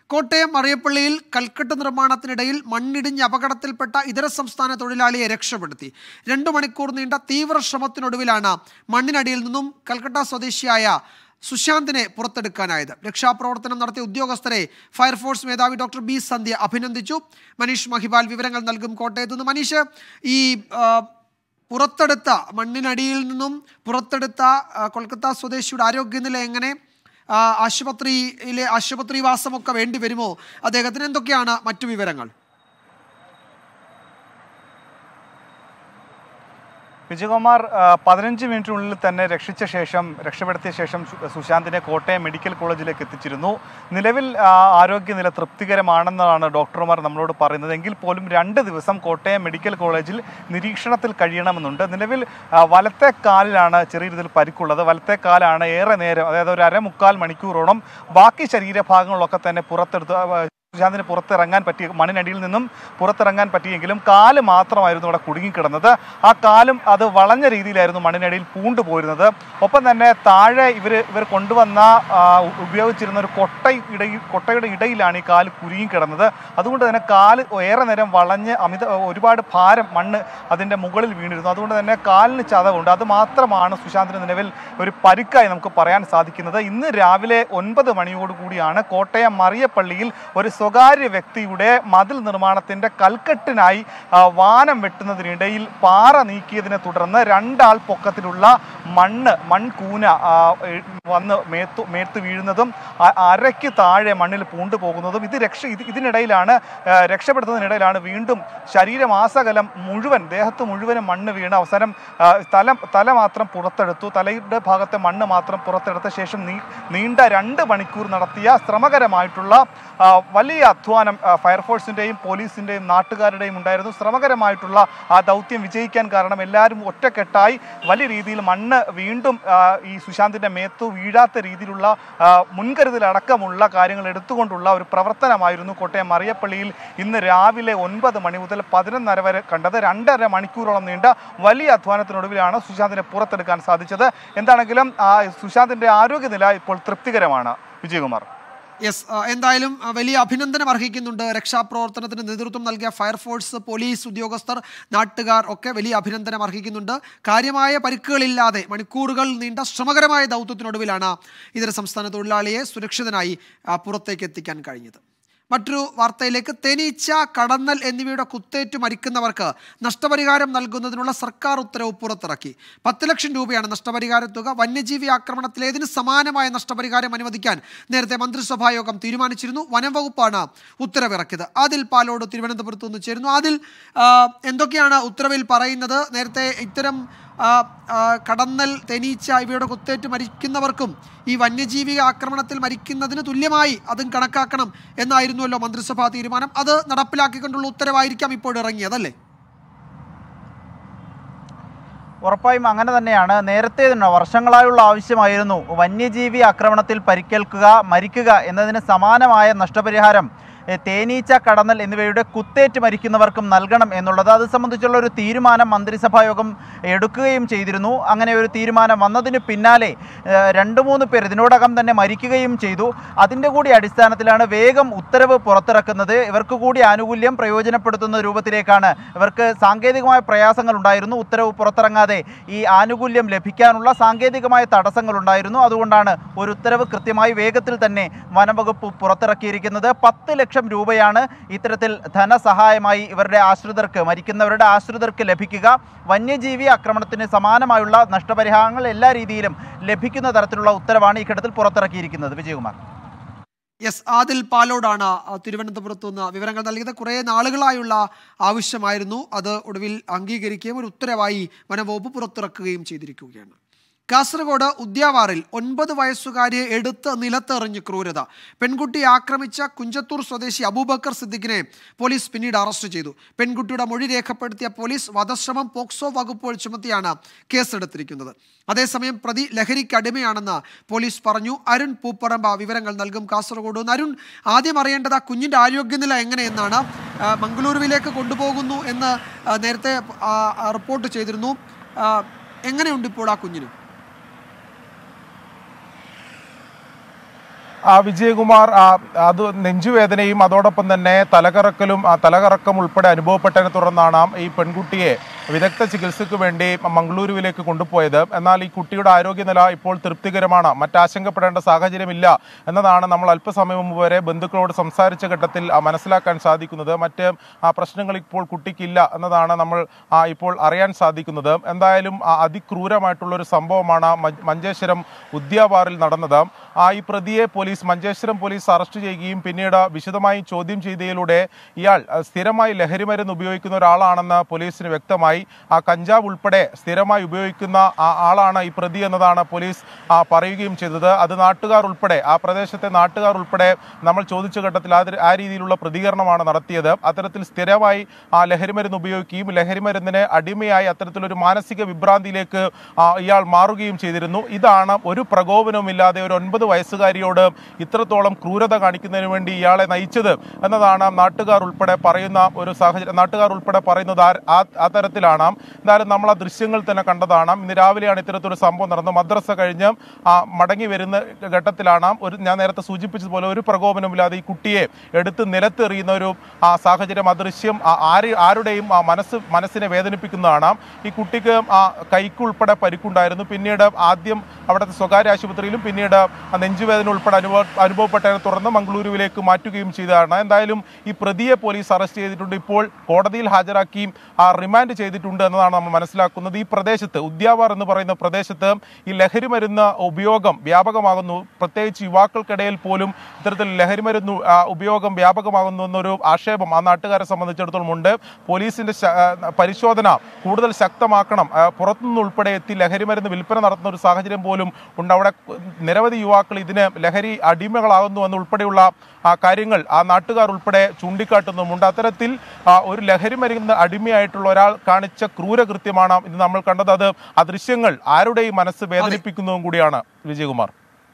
കോട്ടയം മറിയപ്പള്ളിയിൽ കൽക്കെട്ട് നിർമ്മാണത്തിനിടയിൽ മണ്ണിടിഞ്ഞ് അപകടത്തിൽപ്പെട്ട ഇതര സംസ്ഥാന തൊഴിലാളിയെ രക്ഷപ്പെടുത്തി രണ്ടു മണിക്കൂർ നീണ്ട തീവ്ര ശ്രമത്തിനൊടുവിലാണ് മണ്ണിനടിയിൽ നിന്നും കൽക്കട്ട സ്വദേശിയായ സുശാന്തിനെ പുറത്തെടുക്കാനായത് രക്ഷാപ്രവർത്തനം നടത്തിയ ഉദ്യോഗസ്ഥരെ ഫയർഫോഴ്സ് മേധാവി ഡോക്ടർ ബി സന്ധ്യ അഭിനന്ദിച്ചു മനീഷ് മഹിബാൽ വിവരങ്ങൾ നൽകും കോട്ടയത്ത് നിന്ന് മനീഷ് ഈ ആ, പുറത്തെടുത്ത മണ്ണിനടിയിൽ നിന്നും പുറത്തെടുത്ത ആ, കൊൽക്കത്ത സ്വദേശിയുടെ ആരോഗ്യനില എങ്ങനെ ആ, ആശുപത്രിയിലെ ആശുപത്രിവാസമൊക്കെ വേണ്ടി വരുമോ അദ്ദേഹത്തിന് എന്തൊക്കെയാണ് മറ്റു വിവരങ്ങൾ വിജയകുമാർ ആ, പതിനഞ്ച് മിനിറ്റിനുള്ളിൽ തന്നെ രക്ഷിച്ച ശേഷം രക്ഷപ്പെടുത്തിയ ശേഷം സു- സുശാന്തിനെ കോട്ടയം മെഡിക്കൽ കോളേജിലേക്ക് എത്തിച്ചിരുന്നു നിലവിൽ ആ, ആരോഗ്യനില തൃപ്തികരമാണെന്നാണ് ഡോക്ടർമാർ നമ്മളോട് പറയുന്നത് എങ്കിൽ പോലും രണ്ട് ദിവസം കോട്ടയം മെഡിക്കൽ കോളേജിൽ നിരീക്ഷണത്തിൽ കഴിയണമെന്നുണ്ട് നിലവിൽ ആ, വലത്തെ കാലിലാണ് ചെറിയ രീതിയിൽ പരിക്കുള്ളത് വലത്തെ കാലാണ് ഏറെ നേരം അതായത് ഒരു അരമുക്കാൽ മണിക്കൂറോളം ബാക്കി ശരീരഭാഗങ്ങളൊക്കെ തന്നെ പുറത്തെടുത്ത് ആ, സുശാന്തിന് പുറത്തിറങ്ങാൻ പറ്റി മണ്ണിനടിയിൽ നിന്നും പുറത്തിറങ്ങാൻ പറ്റിയെങ്കിലും കാല് മാത്രമായിരുന്നു അവിടെ കുടുങ്ങിക്കിടന്നത് ആ കാലും അത് വളഞ്ഞ രീതിയിലായിരുന്നു മണ്ണിനടിയിൽ പൂണ്ടു പോരുന്നത് ഒപ്പം തന്നെ താഴെ ഇവർ ഇവർ കൊണ്ടുവന്ന ആ, ഉപയോഗിച്ചിരുന്ന ഒരു കൊട്ട ഇടയിൽ കൊട്ടയുടെ ഇടയിലാണ് ഈ കാല് കുരുങ്ങിക്കിടന്നത് അതുകൊണ്ട് തന്നെ കാല് ഏറെ നേരം വളഞ്ഞ് അമിത ഒരുപാട് ഭാരം മണ്ണ് അതിൻ്റെ മുകളിൽ വീണിരുന്നു അതുകൊണ്ട് തന്നെ കാലിന് ചതവുണ്ട് അത് മാത്രമാണ് സുശാന്തിന് നിലവിൽ ഒരു പരിക്കായി നമുക്ക് പറയാൻ സാധിക്കുന്നത് ഇന്ന് രാവിലെ ഒൻപത് മണിയോടുകൂടിയാണ് കോട്ടയം മറിയപ്പള്ളിയിൽ ഒരു സ്വകാര്യ വ്യക്തിയുടെ മതിൽ നിർമ്മാണത്തിന്റെ കൽക്കെട്ടിനായി ആ, വാനം വെട്ടുന്നതിനിടയിൽ പാറ നീക്കിയതിനെ തുടർന്ന് രണ്ടാൾ പൊക്കത്തിലുള്ള മണ്ണ് മൺകൂന ആ, എ- വന്ന് മേത്തു മേത്ത് വീഴുന്നതും അ- അരയ്ക്ക് താഴെ മണ്ണിൽ പൂണ്ടു പോകുന്നതും ഇത് രക്ഷ ഇത് ഇതിനിടയിലാണ് ആ, രക്ഷപ്പെടുത്തുന്നതിനിടയിലാണ് വീണ്ടും ശരീരമാസകലം മുഴുവൻ ദേഹത്ത് മുഴുവനും മണ്ണ് വീണ് അവസാനം ആ, തല തല മാത്രം പുറത്തെടുത്തു തലയുടെ ഭാഗത്തെ മണ്ണ് മാത്രം പുറത്തെടുത്ത ശേഷം നീ നീണ്ട രണ്ട് മണിക്കൂർ നടത്തിയ ശ്രമകരമായിട്ടുള്ള ആ, വലിയ അധ്വാനം ആ, ഫയർഫോഴ്സിൻ്റെയും പോലീസിൻ്റെയും നാട്ടുകാരുടെയും ഉണ്ടായിരുന്നു ശ്രമകരമായിട്ടുള്ള ആ ദൗത്യം വിജയിക്കാൻ കാരണം എല്ലാവരും ഒറ്റക്കെട്ടായി വലിയ രീതിയിൽ മണ്ണ് വീണ്ടും ആ, ഈ സുശാന്തിൻ്റെ മേത്തു വീഴാത്ത രീതിയിലുള്ള ആ, മുൻകരുതലടക്കമുള്ള കാര്യങ്ങൾ എടുത്തുകൊണ്ടുള്ള ഒരു പ്രവർത്തനമായിരുന്നു കോട്ടയം മറിയപ്പള്ളിയിൽ ഇന്ന് രാവിലെ ഒൻപത് മണി മുതൽ പതിനൊന്നര വരെ കണ്ടത് രണ്ടര മണിക്കൂറോളം നീണ്ട വലിയ അധ്വാനത്തിനൊടുവിലാണ് സുശാന്തിനെ പുറത്തെടുക്കാൻ സാധിച്ചത് എന്താണെങ്കിലും ആ, സുശാന്തിൻ്റെ ആരോഗ്യനില ഇപ്പോൾ തൃപ്തികരമാണ് വിജയകുമാർ യെസ് ആ, എന്തായാലും ആ, വലിയ അഭിനന്ദനം അർഹിക്കുന്നുണ്ട് രക്ഷാപ്രവർത്തനത്തിന് നേതൃത്വം നൽകിയ ഫയർഫോഴ്സ് പോലീസ് ഉദ്യോഗസ്ഥർ നാട്ടുകാർ ഒക്കെ വലിയ അഭിനന്ദനം അർഹിക്കുന്നുണ്ട് കാര്യമായ പരിക്കുകളില്ലാതെ മണിക്കൂറുകൾ നീണ്ട ശ്രമകരമായ ദൗത്യത്തിനൊടുവിലാണ് ഇതര സംസ്ഥാന തൊഴിലാളിയെ സുരക്ഷിതനായി ആ, പുറത്തേക്ക് എത്തിക്കാൻ കഴിഞ്ഞത് മറ്റൊരു വാർത്തയിലേക്ക് തേനീച്ച കടന്നൽ എന്നിവയുടെ കുത്തേറ്റ് മരിക്കുന്നവർക്ക് നഷ്ടപരിഹാരം നൽകുന്നതിനുള്ള സർക്കാർ ഉത്തരവ് പുറത്തിറക്കി പത്ത് ലക്ഷം രൂപയാണ് നഷ്ടപരിഹാര തുക വന്യജീവി ആക്രമണത്തിലേതിന് സമാനമായ നഷ്ടപരിഹാരം അനുവദിക്കാൻ നേരത്തെ മന്ത്രിസഭാ യോഗം തീരുമാനിച്ചിരുന്നു വനം വകുപ്പാണ് ഉത്തരവിറക്കിയത് അതിൽ പാലോട് തിരുവനന്തപുരത്ത് നിന്ന് ചേരുന്നു അതിൽ ആ, എന്തൊക്കെയാണ് ഉത്തരവിൽ പറയുന്നത് നേരത്തെ ഇത്തരം ആ, ആ, കടന്നൽ തേനീച്ച ഇവയുടെ കുത്തേറ്റ് മരിക്കുന്നവർക്കും ഈ വന്യജീവി ആക്രമണത്തിൽ മരിക്കുന്നതിന് തുല്യമായി അതും കണക്കാക്കണം എന്നായിരുന്നുവല്ലോ മന്ത്രിസഭാ തീരുമാനം അത് നടപ്പിലാക്കിക്കൊണ്ടുള്ള ഉത്തരവായിരിക്കാം ഇപ്പോൾ ഇറങ്ങിയതല്ലേ ഉറപ്പായും അങ്ങനെ തന്നെയാണ് നേരത്തെ തന്നെ വർഷങ്ങളായുള്ള ആവശ്യമായിരുന്നു വന്യജീവി ആക്രമണത്തിൽ പരിക്കേൽക്കുക മരിക്കുക എന്നതിന് സമാനമായ നഷ്ടപരിഹാരം എ, തേനീച്ച കടന്നൽ എന്നിവയുടെ കുത്തേറ്റ് മരിക്കുന്നവർക്കും നൽകണം എന്നുള്ളത് അത് സംബന്ധിച്ചുള്ള ഒരു തീരുമാനം മന്ത്രിസഭാ യോഗം എടുക്കുകയും ചെയ്തിരുന്നു അങ്ങനെ ഒരു തീരുമാനം വന്നതിന് പിന്നാലെ ഏ, രണ്ട് മൂന്ന് പേർ ഇതിനോടകം തന്നെ മരിക്കുകയും ചെയ്തു അതിൻ്റെ കൂടി അടിസ്ഥാനത്തിലാണ് വേഗം ഉത്തരവ് പുറത്തിറക്കുന്നത് ഇവർക്ക് കൂടി ആനുകൂല്യം പ്രയോജനപ്പെടുത്തുന്ന രൂപത്തിലേക്കാണ് ഇവർക്ക് സാങ്കേതികമായ പ്രയാസങ്ങൾ ഉണ്ടായിരുന്നു ഉത്തരവ് പുറത്തിറങ്ങാതെ ഈ ആനുകൂല്യം ലഭിക്കാനുള്ള സാങ്കേതികമായ തടസ്സങ്ങൾ ഉണ്ടായിരുന്നു അതുകൊണ്ടാണ് ഒരു ഉത്തരവ് കൃത്യമായി വേഗത്തിൽ തന്നെ വനംവകുപ്പ് പുറത്തിറക്കിയിരിക്കുന്നത് പത്ത് ലക്ഷം രൂപയാണ് ഇത്തരത്തിൽ ധനസഹായമായി ഇവരുടെ ആശ്രിതർക്ക് മരിക്കുന്നവരുടെ ആശ്രിതർക്ക് ലഭിക്കുക വന്യജീവി ആക്രമണത്തിന് സമാനമായുള്ള നഷ്ടപരിഹാരങ്ങൾ എല്ലാ രീതിയിലും ലഭിക്കുന്ന തരത്തിലുള്ള ഉത്തരവാണ് ഈ ഘട്ടത്തിൽ പുറത്തിറക്കിയിരിക്കുന്നത് വിജയകുമാർ യെസ് ആദിൽ പാലോടാണ് ആ, തിരുവനന്തപുരത്ത് നിന്ന് വിവരങ്ങൾ നൽകിയത് കുറേ നാളുകളായുള്ള ആവശ്യമായിരുന്നു അത് ഒടുവിൽ അംഗീകരിക്കുകയും ഒരു ഉത്തരവായി വനംവകുപ്പ് പുറത്തിറക്കുകയും ചെയ്തിരിക്കുകയാണ് കാസർഗോഡ് ഉദ്യാവാറിൽ ഒൻപത് വയസ്സുകാരിയെ എടുത്ത് നിലത്തെറിഞ്ഞ് ക്രൂരത പെൺകുട്ടിയെ ആക്രമിച്ച കുഞ്ചത്തൂർ സ്വദേശി അബൂബക്കർ സിദ്ദിഖിനെ പോലീസ് പിന്നീട് അറസ്റ്റ് ചെയ്തു പെൺകുട്ടിയുടെ മൊഴി രേഖപ്പെടുത്തിയ പോലീസ് വധശ്രമം പോക്സോ വകുപ്പുകൾ ചുമത്തിയാണ് കേസെടുത്തിരിക്കുന്നത് അതേസമയം പ്രതി ലഹരിക്ക് അടിമയാണെന്ന് പോലീസ് പറഞ്ഞു അരുൺ പൂപ്പറമ്പ വിവരങ്ങൾ നൽകും കാസർഗോഡ് നിന്ന് അരുൺ ആദ്യം അറിയേണ്ടത് ആ കുഞ്ഞിൻ്റെ ആരോഗ്യനില എങ്ങനെയെന്നാണ് ആ, മംഗളൂരുവിലേക്ക് കൊണ്ടുപോകുന്നു എന്ന് ആ, നേരത്തെ ആ, ആ, റിപ്പോർട്ട് ചെയ്തിരുന്നു ആ, എങ്ങനെയുണ്ട് ഇപ്പോൾ ആ കുഞ്ഞിന് ആ വിജയകുമാർ ആ, അത് നെഞ്ചുവേദനയും അതോടൊപ്പം തന്നെ തലകറക്കലും ആ തലകറക്കം ഉൾപ്പെടെ അനുഭവപ്പെട്ടതിനെ തുടർന്നാണ് ഈ പെൺകുട്ടിയെ വിദഗ്ധ ചികിത്സയ്ക്ക് വേണ്ടി മംഗളൂരുവിലേക്ക് കൊണ്ടുപോയത് എന്നാൽ ഈ കുട്ടിയുടെ ആരോഗ്യനില ഇപ്പോൾ തൃപ്തികരമാണ് മറ്റാശങ്കപ്പെടേണ്ട സാഹചര്യമില്ല എന്നതാണ് നമ്മൾ അല്പസമയം മുമ്പ് വരെ ബന്ധുക്കളോട് സംസാരിച്ച ഘട്ടത്തിൽ ആ, മനസ്സിലാക്കാൻ സാധിക്കുന്നത് മറ്റ് ആ, പ്രശ്നങ്ങൾ ഇപ്പോൾ കുട്ടിക്കില്ല എന്നതാണ് നമ്മൾ ആ, ഇപ്പോൾ അറിയാൻ സാധിക്കുന്നത് എന്തായാലും ആ, അതിക്രൂരമായിട്ടുള്ള ഒരു സംഭവമാണ് മ- മഞ്ചേശ്വരം ഉദ്യാവാറിൽ നടന്നത് ആ ഈ പ്രതിയെ പോലീസ് മഞ്ചേശ്വരം പോലീസ് അറസ്റ്റ് ചെയ്യുകയും പിന്നീട് വിശദമായി ചോദ്യം ചെയ്തതിലൂടെ ഇയാൾ ആ, സ്ഥിരമായി ലഹരിമരുന്ന് ഉപയോഗിക്കുന്ന ഒരാളാണെന്ന് പോലീസിന് വ്യക്തമായി ആ കഞ്ചാവ് ഉൾപ്പെടെ സ്ഥിരമായി ഉപയോഗിക്കുന്ന ആ ആളാണ് ഈ പ്രതി എന്നതാണ് പോലീസ് ആ, പറയുകയും ചെയ്തത് അത് നാട്ടുകാർ ഉൾപ്പെടെ ആ പ്രദേശത്തെ നാട്ടുകാർ ഉൾപ്പെടെ നമ്മൾ ചോദിച്ച ഘട്ടത്തിൽ അത് ആ രീതിയിലുള്ള പ്രതികരണമാണ് നടത്തിയത് അത്തരത്തിൽ സ്ഥിരമായി ആ ലഹരിമരുന്ന് ഉപയോഗിക്കുകയും ലഹരിമരുന്നിന് അടിമയായി അത്തരത്തിലൊരു മാനസിക വിഭ്രാന്തിയിലേക്ക് ആ, ഇയാൾ മാറുകയും ചെയ്തിരുന്നു ഇതാണ് ഒരു പ്രകോപനവുമില്ലാതെ ഒരു ഒൻപത് വയസ്സുകാരിയോട് ഇത്രത്തോളം ക്രൂരത കാണിക്കുന്നതിന് വേണ്ടി ഇയാളെ നയിച്ചത് എന്നതാണ് നാട്ടുകാർ ഉൾപ്പെടെ പറയുന്ന ഒരു സാഹചര്യം നാട്ടുകാർ ഉൾപ്പെടെ പറയുന്നത് ആ- ആ ആ തരത്തിലാണ് എന്തായാലും നമ്മൾ ആ ദൃശ്യങ്ങൾ തന്നെ കണ്ടതാണ് ഇന്ന് രാവിലെയാണ് ഇത്തരത്തിലൊരു സംഭവം നടന്നത് മദ്രസ കഴിഞ്ഞ് ആ മടങ്ങി വരുന്ന ഘട്ടത്തിലാണ് ഒരു ഞാൻ നേരത്തെ സൂചിപ്പിച്ചതുപോലെ ഒരു പ്രകോപനമില്ലാതെ ഈ കുട്ടിയെ എടുത്ത് നിലത്തെറിയുന്ന ഒരു ആ സാഹചര്യം ആ ദൃശ്യം ആ- ആര് ആരുടെയും ആ മനസ്സ് മനസ്സിനെ വേദനിപ്പിക്കുന്നതാണ് ഈ കുട്ടിക്ക് ആ കൈക്കുൾപ്പെടെ പരിക്കുണ്ടായിരുന്നു പിന്നീട് ആദ്യം അവിടുത്തെ സ്വകാര്യ ആശുപത്രിയിലും പിന്നീട് ആ നെഞ്ചുവേദന ഉൾപ്പെടെ അനുഭവ അനുഭവപ്പെട്ടതിനെ തുടർന്ന് മംഗളൂരുവിലേക്ക് മാറ്റുകയും ചെയ്തതാണ് എന്തായാലും ഈ പ്രതിയെ പോലീസ് അറസ്റ്റ് ചെയ്തിട്ടുണ്ട് ഇപ്പോൾ കോടതിയിൽ ഹാജരാക്കി ആ റിമാൻഡ് ചെയ്തിട്ടുണ്ട് എന്നതാണ് നമ്മൾ മനസ്സിലാക്കുന്നത് ഈ പ്രദേശത്ത് ഉദ്യാവാർ എന്ന് പറയുന്ന പ്രദേശത്ത് ഈ ലഹരി മരുന്ന് ഉപയോഗം വ്യാപകമാകുന്നു പ്രത്യേകിച്ച് യുവാക്കൾക്കിടയിൽ പോലും ഇത്തരത്തിൽ ലഹരി മരുന്ന് ആ, ഉപയോഗം വ്യാപകമാകുന്നു എന്നൊരു ആക്ഷേപം ആ നാട്ടുകാരെ സംബന്ധിച്ചിടത്തോളം ഉണ്ട് പോലീസിന്റെ ശ- ആ, പരിശോധന കൂടുതൽ ശക്തമാക്കണം ആ, പുറത്തുനിന്ന് ഉൾപ്പെടെ എത്തി ലഹരി മരുന്ന് വിൽപ്പന നടത്തുന്ന ഒരു സാഹചര്യം പോലും ഉണ്ട് അവിടെ നിരവധി യുവാക്കൾ ഇതിന് ലഹരി അടിമകളാകുന്നു എന്നുൾപ്പെടെയുള്ള ആ കാര്യങ്ങൾ ആ നാട്ടുകാർ ഉൾപ്പെടെ ചൂണ്ടിക്കാട്ടുന്നുമുണ്ട് അത്തരത്തിൽ ആ, ഒരു ലഹരി മരുന്ന് അടിമയായിട്ടുള്ള ഒരാൾ കാണിച്ച ക്രൂരകൃത്യമാണ് ഇത് നമ്മൾ കണ്ടത് അത് ആ ദൃശ്യങ്ങൾ ആരുടെയും മനസ്സ് വേദനിപ്പിക്കുന്നതും കൂടിയാണ് വിജയകുമാർ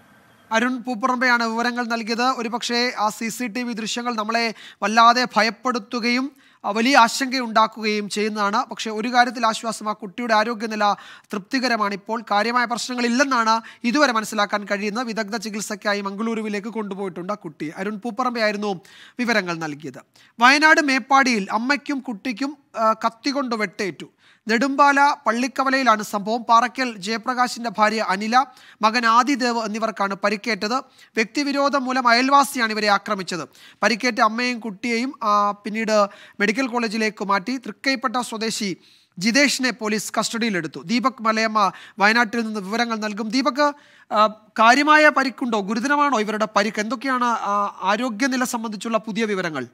അരുൺ പൂപ്പറമ്പയാണ് വിവരങ്ങൾ നൽകിയത് ഒരുപക്ഷെ ആ സി സി ടി വി ദൃശ്യങ്ങൾ നമ്മളെ വല്ലാതെ ഭയപ്പെടുത്തുകയും ആ, വലിയ ആശങ്കയുണ്ടാക്കുകയും ചെയ്യുന്നതാണ് പക്ഷേ ഒരു കാര്യത്തിൽ ആശ്വാസം ആ കുട്ടിയുടെ ആരോഗ്യനില തൃപ്തികരമാണ് ഇപ്പോൾ കാര്യമായ പ്രശ്നങ്ങളില്ലെന്നാണ് ഇതുവരെ മനസ്സിലാക്കാൻ കഴിയുന്ന വിദഗ്ധ ചികിത്സയ്ക്കായി മംഗളൂരുവിലേക്ക് കൊണ്ടുപോയിട്ടുണ്ട് ആ കുട്ടി അരുൺ പൂപ്പറമ്പയായിരുന്നു വിവരങ്ങൾ നൽകിയത് വയനാട് മേപ്പാടിയിൽ അമ്മയ്ക്കും കുട്ടിക്കും ആ, കത്തികൊണ്ട് വെട്ടേറ്റു നെടുമ്പാല പള്ളിക്കവലയിലാണ് സംഭവം പാറയ്ക്കൽ ജയപ്രകാശിന്റെ ഭാര്യ അനില മകൻ ആദിദേവ് എന്നിവർക്കാണ് പരിക്കേറ്റത് വ്യക്തിവിരോധം മൂലം അയൽവാസിയാണ് ഇവരെ ആക്രമിച്ചത് പരിക്കേറ്റ അമ്മയെയും കുട്ടിയെയും ആ, പിന്നീട് മെഡിക്കൽ കോളേജിലേക്ക് മാറ്റി തൃക്കൈപ്പട്ട സ്വദേശി ജിതേഷിനെ പോലീസ് കസ്റ്റഡിയിലെടുത്തു ദീപക് മലയമ്മ വയനാട്ടിൽ നിന്ന് വിവരങ്ങൾ നൽകും ദീപക് ആ, കാര്യമായ പരിക്കുണ്ടോ ഗുരുതരമാണോ ഇവരുടെ പരിക്ക് എന്തൊക്കെയാണ് ആ, ആരോഗ്യനില സംബന്ധിച്ചുള്ള പുതിയ വിവരങ്ങൾ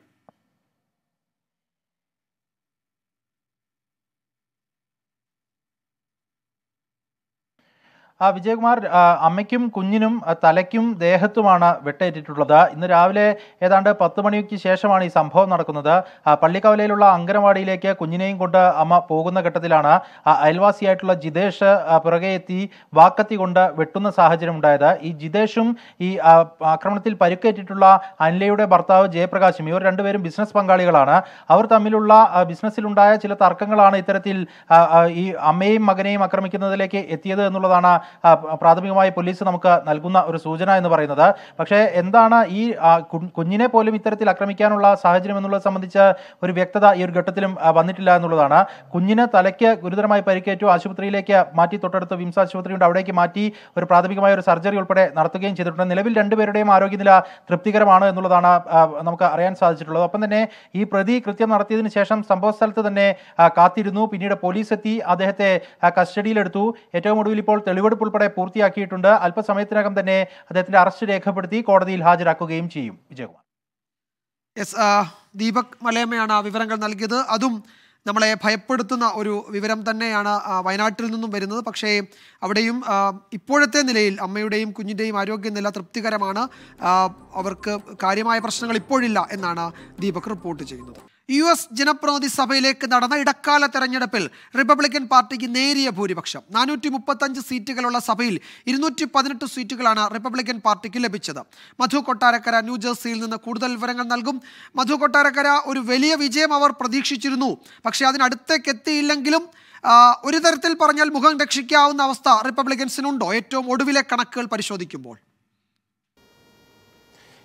ആ വിജയകുമാർ ആ, അമ്മയ്ക്കും കുഞ്ഞിനും ആ, തലയ്ക്കും ദേഹത്തുമാണ് വെട്ടേറ്റിട്ടുള്ളത് ഇന്ന് രാവിലെ ഏതാണ്ട് പത്ത് മണിക്ക് ശേഷമാണ് ഈ സംഭവം നടക്കുന്നത് ആ, പള്ളിക്കവലയിലുള്ള അങ്കനവാടിയിലേക്ക് കുഞ്ഞിനെയും കൊണ്ട് അമ്മ പോകുന്ന ഘട്ടത്തിലാണ് ആ, അയൽവാസിയായിട്ടുള്ള ജിതേഷ് ആ, പുറകെ എത്തി വാക്കത്തി കൊണ്ട് വെട്ടുന്ന സാഹചര്യം ഉണ്ടായത് ഈ ജിതേഷും ഈ ആ, ആക്രമണത്തിൽ പരിക്കേറ്റിട്ടുള്ള അനിലയുടെ ഭർത്താവ് ജയപ്രകാശും ഇവർ രണ്ടുപേരും ബിസിനസ് പങ്കാളികളാണ് അവർ തമ്മിലുള്ള ആ, ബിസിനസ്സിലുണ്ടായ ചില തർക്കങ്ങളാണ് ഇത്തരത്തിൽ ആ, ആ, ഈ അമ്മയെയും മകനെയും ആക്രമിക്കുന്നതിലേക്ക് എത്തിയത് എന്നുള്ളതാണ് ആ, പ്രാഥമികമായി പോലീസ് നമുക്ക് നൽകുന്ന ഒരു സൂചന എന്ന് പറയുന്നത് പക്ഷേ എന്താണ് ഈ ആ, കു- കുഞ്ഞിനെ പോലും ഇത്തരത്തിൽ ആക്രമിക്കാനുള്ള സാഹചര്യം എന്നുള്ളത് സംബന്ധിച്ച് ഒരു വ്യക്തത ഈ ഒരു ഘട്ടത്തിലും ആ, വന്നിട്ടില്ല എന്നുള്ളതാണ് കുഞ്ഞിന് തലയ്ക്ക് ഗുരുതരമായി പരിക്കേറ്റു ആശുപത്രിയിലേക്ക് മാറ്റി തൊട്ടടുത്ത് വിംസ് ആശുപത്രിയുണ്ട് അവിടേക്ക് മാറ്റി ഒരു പ്രാഥമികമായ ഒരു സർജറി ഉൾപ്പെടെ നടത്തുകയും ചെയ്തിട്ടുണ്ട് നിലവിൽ രണ്ടുപേരുടെയും ആരോഗ്യനില തൃപ്തികരമാണ് എന്നുള്ളതാണ് ആ, നമുക്ക് അറിയാൻ സാധിച്ചിട്ടുള്ളത് ഒപ്പം തന്നെ ഈ പ്രതി കൃത്യം നടത്തിയതിനു ശേഷം സംഭവ സ്ഥലത്ത് തന്നെ ആ, കാത്തിരുന്നു പിന്നീട് പോലീസ് എത്തി അദ്ദേഹത്തെ ആ, കസ്റ്റഡിയിലെടുത്തു ഏറ്റവും ഒടുവിൽ ഇപ്പോൾ തെളിവെടുപ്പ് ഉൾപ്പെടെ പൂർത്തിയാക്കിയിട്ടുണ്ട് അല്പസമയത്തിനകം തന്നെ അദ്ദേഹത്തിന്റെ അറസ്റ്റ് രേഖപ്പെടുത്തി കോടതിയിൽ ഹാജരാക്കുകയും ചെയ്യും വിജയകുമാർ എസ് ആ, ദീപക് മലയമ്മയാണ് ആ വിവരങ്ങൾ നൽകിയത് അതും നമ്മളെ ഭയപ്പെടുത്തുന്ന ഒരു വിവരം തന്നെയാണ് ആ, വയനാട്ടിൽ നിന്നും വരുന്നത് പക്ഷേ അവിടെയും ആ, ഇപ്പോഴത്തെ നിലയിൽ അമ്മയുടെയും കുഞ്ഞിൻ്റെയും ആരോഗ്യനില തൃപ്തികരമാണ് ആ, അവർക്ക് കാര്യമായ പ്രശ്നങ്ങൾ ഇപ്പോഴില്ല എന്നാണ് ദീപക് റിപ്പോർട്ട് ചെയ്യുന്നത് യു എസ് ജനപ്രതിനിധി സഭയിലേക്ക് നടന്ന ഇടക്കാല തെരഞ്ഞെടുപ്പിൽ റിപ്പബ്ലിക്കൻ പാർട്ടിക്ക് നേരിയ ഭൂരിപക്ഷം നാനൂറ്റി മുപ്പത്തഞ്ച് സീറ്റുകളുള്ള സഭയിൽ ഇരുന്നൂറ്റി പതിനെട്ട് സീറ്റുകളാണ് റിപ്പബ്ലിക്കൻ പാർട്ടിക്ക് ലഭിച്ചത് മധു കൊട്ടാരക്കര ന്യൂജേഴ്സിയിൽ നിന്ന് കൂടുതൽ വിവരങ്ങൾ നൽകും മധു കൊട്ടാരക്കര ഒരു വലിയ വിജയം അവർ പ്രതീക്ഷിച്ചിരുന്നു പക്ഷേ അതിനടുത്തേക്ക് എത്തിയില്ലെങ്കിലും ആ, ഒരു തരത്തിൽ പറഞ്ഞാൽ മുഖം രക്ഷിക്കാവുന്ന അവസ്ഥ റിപ്പബ്ലിക്കൻസിനുണ്ടോ ഏറ്റവും ഒടുവിലെ കണക്കുകൾ പരിശോധിക്കുമ്പോൾ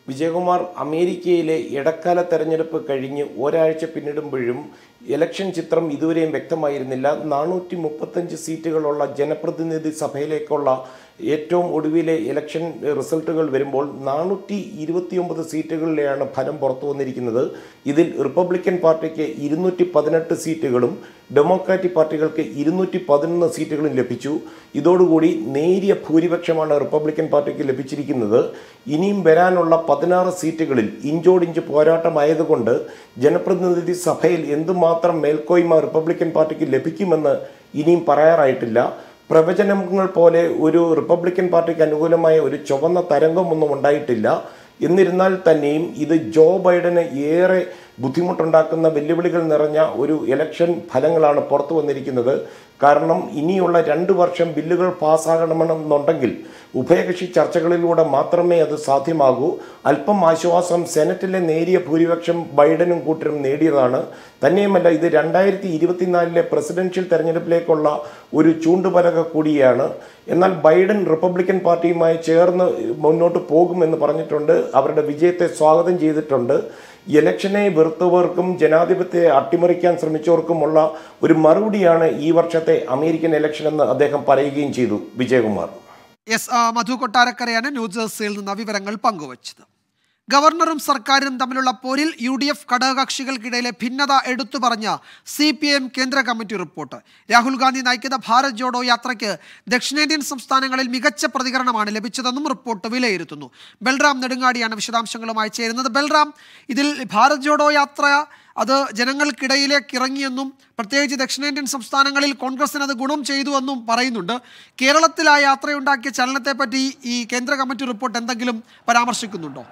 വിജയകുമാർ അമേരിക്കയിലെ ഇടക്കാല തെരഞ്ഞെടുപ്പ് കഴിഞ്ഞ് ഒരാഴ്ച പിന്നിടുമ്പോഴും ഇലക്ഷൻ ചിത്രം ഇതുവരെയും വ്യക്തമായിരുന്നില്ല നാനൂറ്റി മുപ്പത്തഞ്ച് സീറ്റുകളുള്ള ജനപ്രതിനിധി സഭയിലേക്കുള്ള ഏറ്റവും ഒടുവിലെ ഇലക്ഷൻ റിസൾട്ടുകൾ വരുമ്പോൾ നാനൂറ്റി ഇരുപത്തിയൊമ്പത് സീറ്റുകളിലെയാണ് ഫലം പുറത്തു വന്നിരിക്കുന്നത് ഇതിൽ റിപ്പബ്ലിക്കൻ പാർട്ടിക്ക് ഇരുന്നൂറ്റി പതിനെട്ട് സീറ്റുകളും ഡെമോക്രാറ്റിക് പാർട്ടികൾക്ക് ഇരുന്നൂറ്റി പതിനൊന്ന് സീറ്റുകളും ലഭിച്ചു ഇതോടുകൂടി നേരിയ ഭൂരിപക്ഷമാണ് റിപ്പബ്ലിക്കൻ പാർട്ടിക്ക് ലഭിച്ചിരിക്കുന്നത് ഇനിയും വരാനുള്ള പതിനാറ് സീറ്റുകളിൽ ഇഞ്ചോടിഞ്ച് പോരാട്ടമായതുകൊണ്ട് ജനപ്രതിനിധി സഭയിൽ എന്തുമാത്രം മേൽക്കോയ്മ റിപ്പബ്ലിക്കൻ പാർട്ടിക്ക് ലഭിക്കുമെന്ന് ഇനിയും പറയാറായിട്ടില്ല പ്രവചനങ്ങൾ പോലെ ഒരു റിപ്പബ്ലിക്കൻ പാർട്ടിക്ക് അനുകൂലമായ ഒരു ചുവന്ന തരംഗമൊന്നും ഉണ്ടായിട്ടില്ല എന്നിരുന്നാൽ തന്നെയും ഇത് ജോ ബൈഡന് ഏറെ ബുദ്ധിമുട്ടുണ്ടാക്കുന്ന വെല്ലുവിളികൾ നിറഞ്ഞ ഒരു ഇലക്ഷൻ ഫലങ്ങളാണ് പുറത്തു വന്നിരിക്കുന്നത് കാരണം ഇനിയുള്ള രണ്ട് വർഷം ബില്ലുകൾ പാസ്സാകണമെന്നുണ്ടെങ്കിൽ ഉഭയകക്ഷി ചർച്ചകളിലൂടെ മാത്രമേ അത് സാധ്യമാകൂ അല്പം ആശ്വാസം സെനറ്റിലെ നേരിയ ഭൂരിപക്ഷം ബൈഡനും കൂട്ടരും നേടിയതാണ് തന്നെയുമല്ല ഇത് രണ്ടായിരത്തി ഇരുപത്തിനാലിലെ പ്രസിഡൻഷ്യൽ തെരഞ്ഞെടുപ്പിലേക്കുള്ള ഒരു ചൂണ്ടുപലക കൂടിയാണ് എന്നാൽ ബൈഡൻ റിപ്പബ്ലിക്കൻ പാർട്ടിയുമായി ചേർന്ന് മുന്നോട്ട് പോകുമെന്ന് പറഞ്ഞിട്ടുണ്ട് അവരുടെ വിജയത്തെ സ്വാഗതം ചെയ്തിട്ടുണ്ട് ഇലക്ഷനെ വെറുത്തവർക്കും ജനാധിപത്യത്തെ അട്ടിമറിക്കാൻ ശ്രമിച്ചവർക്കുമുള്ള ഒരു മറുപടിയാണ് ഈ വർഷത്തെ അമേരിക്കൻ ഇലക്ഷൻ എന്ന് അദ്ദേഹം പറയുകയും ചെയ്തു വിജയകുമാർ എസ് ആ, മധു കൊട്ടാരക്കരയാണ് ന്യൂജേഴ്സിയിൽ നിന്ന് വിവരങ്ങൾ പങ്കുവച്ചത് ഗവർണറും സർക്കാരും തമ്മിലുള്ള പോരിൽ യു ഡി എഫ് ഘടകകക്ഷികൾക്കിടയിലെ ഭിന്നത എടുത്തു പറഞ്ഞ സി പി എം കേന്ദ്ര കമ്മിറ്റി റിപ്പോർട്ട് രാഹുൽ ഗാന്ധി നയിക്കുന്ന ഭാരത് ജോഡോ യാത്രയ്ക്ക് ദക്ഷിണേന്ത്യൻ സംസ്ഥാനങ്ങളിൽ മികച്ച പ്രതികരണമാണ് ലഭിച്ചതെന്നും റിപ്പോർട്ട് വിലയിരുത്തുന്നു ബൽറാം നെടുങ്ങാടിയാണ് വിശദാംശങ്ങളുമായി ചേരുന്നത് ബൽറാം ഇതിൽ ഭാരത് ജോഡോ യാത്ര അത് ജനങ്ങൾക്കിടയിലേക്ക് ഇറങ്ങിയെന്നും പ്രത്യേകിച്ച് ദക്ഷിണേന്ത്യൻ സംസ്ഥാനങ്ങളിൽ കോൺഗ്രസിന് അത് ഗുണം ചെയ്തുവെന്നും പറയുന്നുണ്ട് കേരളത്തിൽ ആ യാത്രയുണ്ടാക്കിയ ചലനത്തെപ്പറ്റി ഈ കേന്ദ്ര കമ്മിറ്റി റിപ്പോർട്ട് എന്തെങ്കിലും പരാമർശിക്കുന്നുണ്ടോ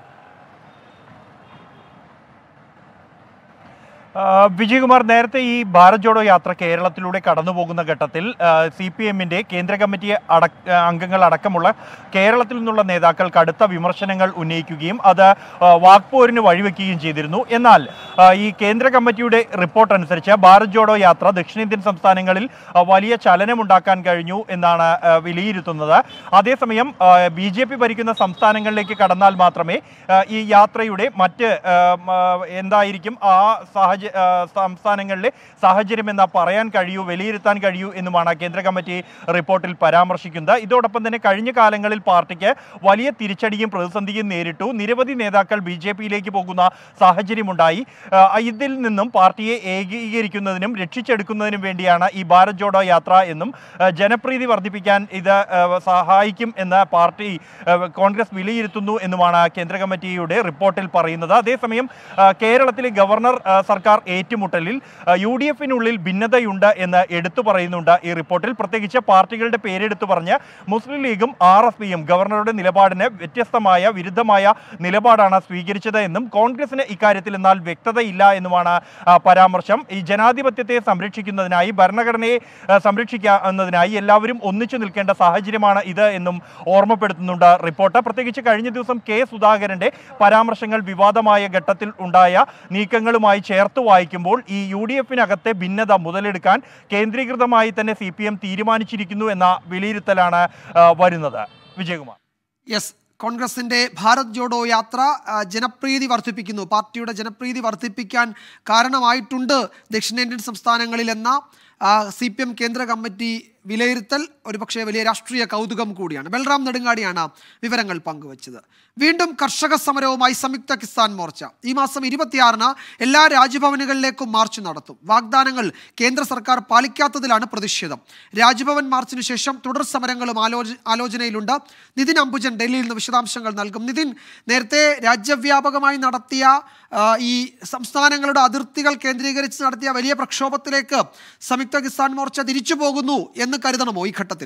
ആ, വിജയകുമാർ നേരത്തെ ഈ ഭാരത് ജോഡോ യാത്ര കേരളത്തിലൂടെ കടന്നു പോകുന്ന ഘട്ടത്തിൽ സി പി എമ്മിന്റെ കേന്ദ്ര കമ്മിറ്റി അടക്ക അംഗങ്ങൾ അടക്കമുള്ള കേരളത്തിൽ നിന്നുള്ള നേതാക്കൾ കടുത്ത വിമർശനങ്ങൾ ഉന്നയിക്കുകയും അത് ആ, വാക്പോരിന് വഴിവെക്കുകയും ചെയ്തിരുന്നു എന്നാൽ ആ, ഈ കേന്ദ്ര കമ്മിറ്റിയുടെ റിപ്പോർട്ട് അനുസരിച്ച് ഭാരത് ജോഡോ യാത്ര ദക്ഷിണേന്ത്യൻ സംസ്ഥാനങ്ങളിൽ ആ, വലിയ ചലനമുണ്ടാക്കാൻ കഴിഞ്ഞു എന്നാണ് ആ, വിലയിരുത്തുന്നത് അതേസമയം ബി ജെ പി ഭരിക്കുന്ന സംസ്ഥാനങ്ങളിലേക്ക് കടന്നാൽ മാത്രമേ ആ, ഈ യാത്രയുടെ മറ്റ് ആ, മ, എന്തായിരിക്കും ആ സാഹചര്യ ആ, സംസ്ഥാനങ്ങളിലെ സാഹചര്യം എന്ന് പറയാൻ കഴിയൂ വിലയിരുത്താൻ കഴിയൂ എന്നുമാണ് കേന്ദ്ര കമ്മിറ്റി റിപ്പോർട്ടിൽ പരാമർശിക്കുന്നത് ഇതോടൊപ്പം തന്നെ കഴിഞ്ഞ കാലങ്ങളിൽ പാർട്ടിക്ക് വലിയ തിരിച്ചടിയും പ്രതിസന്ധിയും നേരിട്ടു നിരവധി നേതാക്കൾ ബി ജെ പിയിലേക്ക് പോകുന്ന സാഹചര്യമുണ്ടായി ആ, ഇതിൽ നിന്നും പാർട്ടിയെ ഏകീകരിക്കുന്നതിനും രക്ഷിച്ചെടുക്കുന്നതിനും വേണ്ടിയാണ് ഈ ഭാരത് ജോഡോ യാത്ര എന്നും ആ, ജനപ്രീതി വർദ്ധിപ്പിക്കാൻ ഇത് ആ, സഹായിക്കും എന്ന് പാർട്ടി ആ, കോൺഗ്രസ് വിലയിരുത്തുന്നു എന്നുമാണ് കേന്ദ്ര കമ്മിറ്റിയുടെ റിപ്പോർട്ടിൽ പറയുന്നത് അതേസമയം ആ, കേരളത്തിലെ ഗവർണർ ആ, സർക്കാർ ഏറ്റുമുട്ടലിൽ യു ഡി എഫിനുള്ളിൽ ഭിന്നതയുണ്ട് എന്ന് എടുത്തു പറയുന്നുണ്ട് ഈ റിപ്പോർട്ടിൽ പ്രത്യേകിച്ച് പാർട്ടികളുടെ പേരെടുത്തു പറഞ്ഞ് മുസ്ലിം ലീഗും ആർ എസ് പിയും ഗവർണറുടെ നിലപാടിന് വ്യത്യസ്തമായ വിരുദ്ധമായ നിലപാടാണ് സ്വീകരിച്ചത് എന്നും കോൺഗ്രസിന് ഇക്കാര്യത്തിൽ എന്നാൽ വ്യക്തതയില്ല എന്നുമാണ് ആ, പരാമർശം ഈ ജനാധിപത്യത്തെ സംരക്ഷിക്കുന്നതിനായി ഭരണഘടനയെ ആ, സംരക്ഷിക്കുന്നതിനായി എല്ലാവരും ഒന്നിച്ചു നിൽക്കേണ്ട സാഹചര്യമാണ് ഇത് എന്നും ഓർമ്മപ്പെടുത്തുന്നുണ്ട് റിപ്പോർട്ട് പ്രത്യേകിച്ച് കഴിഞ്ഞ ദിവസം കെ സുധാകരന്റെ പരാമർശങ്ങൾ വിവാദമായ ഘട്ടത്തിൽ ഉണ്ടായ നീക്കങ്ങളുമായി ചേർത്ത് വായിക്കുമ്പോൾ ഈ യു ഡി എഫിനകത്തെ ഭിന്നത മുതലെടുക്കാൻ കേന്ദ്രീകൃതമായി തന്നെ സി പി എം തീരുമാനിച്ചിരിക്കുന്നു എന്ന വിലയിരുത്തലാണ് ആ, വരുന്നത് വിജയകുമാർ യെസ് കോൺഗ്രസിന്റെ ഭാരത് ജോഡോ യാത്ര ആ, ജനപ്രീതി വർദ്ധിപ്പിക്കുന്നു പാർട്ടിയുടെ ജനപ്രീതി വർദ്ധിപ്പിക്കാൻ കാരണമായിട്ടുണ്ട് ദക്ഷിണേന്ത്യൻ സംസ്ഥാനങ്ങളിലെന്ന സി പി എം കേന്ദ്ര കമ്മിറ്റി വിലയിരുത്തൽ ഒരുപക്ഷെ വലിയ രാഷ്ട്രീയ കൗതുകം കൂടിയാണ് ബൽറാം നെടുങ്ങാടിയാണ് വിവരങ്ങൾ പങ്കുവച്ചത് വീണ്ടും കർഷക സമരവുമായി സംയുക്ത കിസാൻ മോർച്ച ഈ മാസം ഇരുപത്തിയാറിന് എല്ലാ രാജ്ഭവനുകളിലേക്കും മാർച്ച് നടത്തും വാഗ്ദാനങ്ങൾ കേന്ദ്ര സർക്കാർ പാലിക്കാത്തതിലാണ് പ്രതിഷേധം രാജ്ഭവൻ മാർച്ചിന് ശേഷം തുടർ സമരങ്ങളും ആലോച ആലോചനയിലുണ്ട് നിതിൻ അംബുജൻ ഡൽഹിയിൽ നിന്ന് വിശദാംശങ്ങൾ നൽകും നിതിൻ നേരത്തെ രാജ്യവ്യാപകമായി നടത്തിയ ആ, ഈ സംസ്ഥാനങ്ങളുടെ അതിർത്തികൾ കേന്ദ്രീകരിച്ച് നടത്തിയ വലിയ പ്രക്ഷോഭത്തിലേക്ക് സംയുക്ത കിസാൻ മോർച്ച തിരിച്ചു പോകുന്നു എന്ന് കരുതണമോ ഈ ഘട്ടത്തിൽ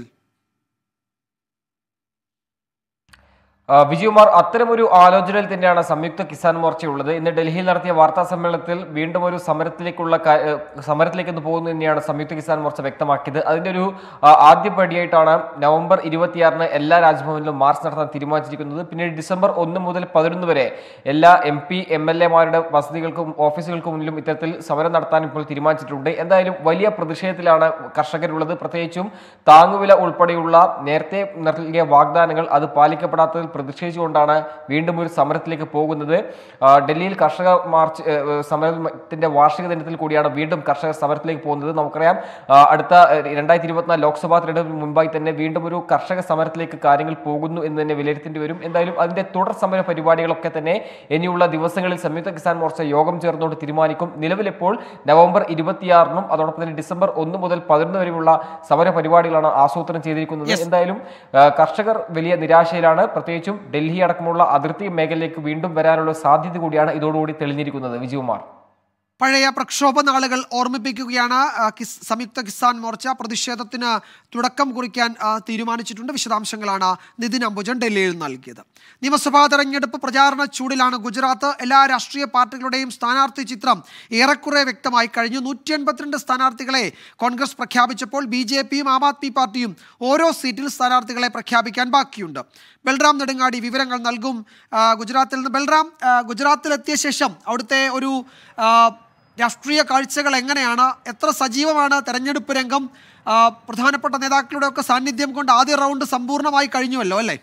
ആ, വിജയകുമാർ അത്തരമൊരു ആലോചനയിൽ തന്നെയാണ് സംയുക്ത കിസാൻ മോർച്ച ഉള്ളത് ഇന്ന് ഡൽഹിയിൽ നടത്തിയ വാർത്താ സമ്മേളനത്തിൽ വീണ്ടും ഒരു സമരത്തിലേക്കുള്ള കാ- ഏ, സമരത്തിലേക്ക് ഒന്ന് പോകുന്നു തന്നെയാണ് സംയുക്ത കിസാൻ മോർച്ച വ്യക്തമാക്കിയത് അതിന്റെ ഒരു ആ, ആദ്യ പടിയായിട്ടാണ് നവംബർ ഇരുപത്തിയാറിന് എല്ലാ രാജ്ഭവനിലും മാർച്ച് നടത്താൻ തീരുമാനിച്ചിരിക്കുന്നത് പിന്നീട് ഡിസംബർ ഒന്ന് മുതൽ പതിനൊന്ന് വരെ എല്ലാ എം പി എം എൽ എമാരുടെ വസതികൾക്കും ഓഫീസുകൾക്കും മുന്നിലും ഇത്തരത്തിൽ സമരം നടത്താൻ ഇപ്പോൾ തീരുമാനിച്ചിട്ടുണ്ട് എന്തായാലും വലിയ പ്രതിഷേധത്തിലാണ് കർഷകരുള്ളത് പ്രത്യേകിച്ചും താങ്ങുവില ഉൾപ്പെടെയുള്ള നേരത്തെ നൽകിയ വാഗ്ദാനങ്ങൾ അത് പാലിക്കപ്പെടാത്തതിൽ പ്രതിഷേധിച്ചുകൊണ്ടാണ് വീണ്ടും ഒരു സമരത്തിലേക്ക് പോകുന്നത് ആ, ഡൽഹിയിൽ കർഷക മാർച്ച് ഏ, ഏ, സമരത്തിന്റെ വാർഷിക ദിനത്തിൽ കൂടിയാണ് വീണ്ടും കർഷകർ സമരത്തിലേക്ക് പോകുന്നത് നമുക്കറിയാം ആ, അടുത്ത രണ്ടായിരത്തി ഇരുപത്തിനാല് ലോക്സഭാ തെരഞ്ഞെടുപ്പിന് മുമ്പായി തന്നെ വീണ്ടും ഒരു കർഷക സമരത്തിലേക്ക് കാര്യങ്ങൾ പോകുന്നു എന്ന് തന്നെ വിലയിരുത്തേണ്ടി വരും എന്തായാലും അതിന്റെ തുടർ സമര പരിപാടികളൊക്കെ തന്നെ ഇനിയുള്ള ദിവസങ്ങളിൽ സംയുക്ത കിസാൻ മോർച്ച യോഗം ചേർന്നുകൊണ്ട് തീരുമാനിക്കും നിലവിലിപ്പോൾ നവംബർ ഇരുപത്തിയാറിനും അതോടൊപ്പം തന്നെ ഡിസംബർ ഒന്ന് മുതൽ പതിനൊന്ന് വരെയുള്ള സമര പരിപാടികളാണ് ആസൂത്രണം ചെയ്തിരിക്കുന്നത് എന്തായാലും ആ, കർഷകർ വലിയ നിരാശയിലാണ് പ്രത്യേകിച്ചും ഡൽഹി അടക്കമുള്ള അതിർത്തി മേഖലയിലേക്ക് വീണ്ടും വരാനുള്ള സാധ്യത കൂടിയാണ് ഇതോടുകൂടി തെളിഞ്ഞിരിക്കുന്നത് വിജയകുമാർ പഴയ പ്രക്ഷോഭ നാളുകൾ ഓർമ്മിപ്പിക്കുകയാണ് ആ, കിസ്- സംയുക്ത കിസാൻ മോർച്ച പ്രതിഷേധത്തിന് തുടക്കം കുറിക്കാൻ ആ, തീരുമാനിച്ചിട്ടുണ്ട് വിശദാംശങ്ങളാണ് നിതിൻ അംബുജൻ ഡൽഹിയിൽ നൽകിയത് നിയമസഭാ തെരഞ്ഞെടുപ്പ് പ്രചാരണ ചൂടിലാണ് ഗുജറാത്ത് എല്ലാ രാഷ്ട്രീയ പാർട്ടികളുടെയും സ്ഥാനാർത്ഥി ചിത്രം ഏറെക്കുറെ വ്യക്തമായി കഴിഞ്ഞു നൂറ്റി എൺപത്തിരണ്ട് സ്ഥാനാർത്ഥികളെ കോൺഗ്രസ് പ്രഖ്യാപിച്ചപ്പോൾ ബി ജെ പിയും ആം ആദ്മി പാർട്ടിയും ഓരോ സീറ്റിൽ സ്ഥാനാർത്ഥികളെ പ്രഖ്യാപിക്കാൻ ബാക്കിയുണ്ട് ബൽറാം നെടുങ്ങാടി വിവരങ്ങൾ നൽകും ആ, ഗുജറാത്തിൽ നിന്ന് ബൽറാം ആ, ഗുജറാത്തിലെത്തിയ ശേഷം അവിടുത്തെ ഒരു ആ, രാഷ്ട്രീയ കാഴ്ചകൾ എങ്ങനെയാണ് എത്ര സജീവമാണ് തെരഞ്ഞെടുപ്പ് രംഗം ആ, പ്രധാനപ്പെട്ട നേതാക്കളുടെ ഒക്കെ സാന്നിധ്യം കൊണ്ട് ആദ്യ റൗണ്ട് സമ്പൂർണ്ണമായി കഴിഞ്ഞുവല്ലോ അല്ലേ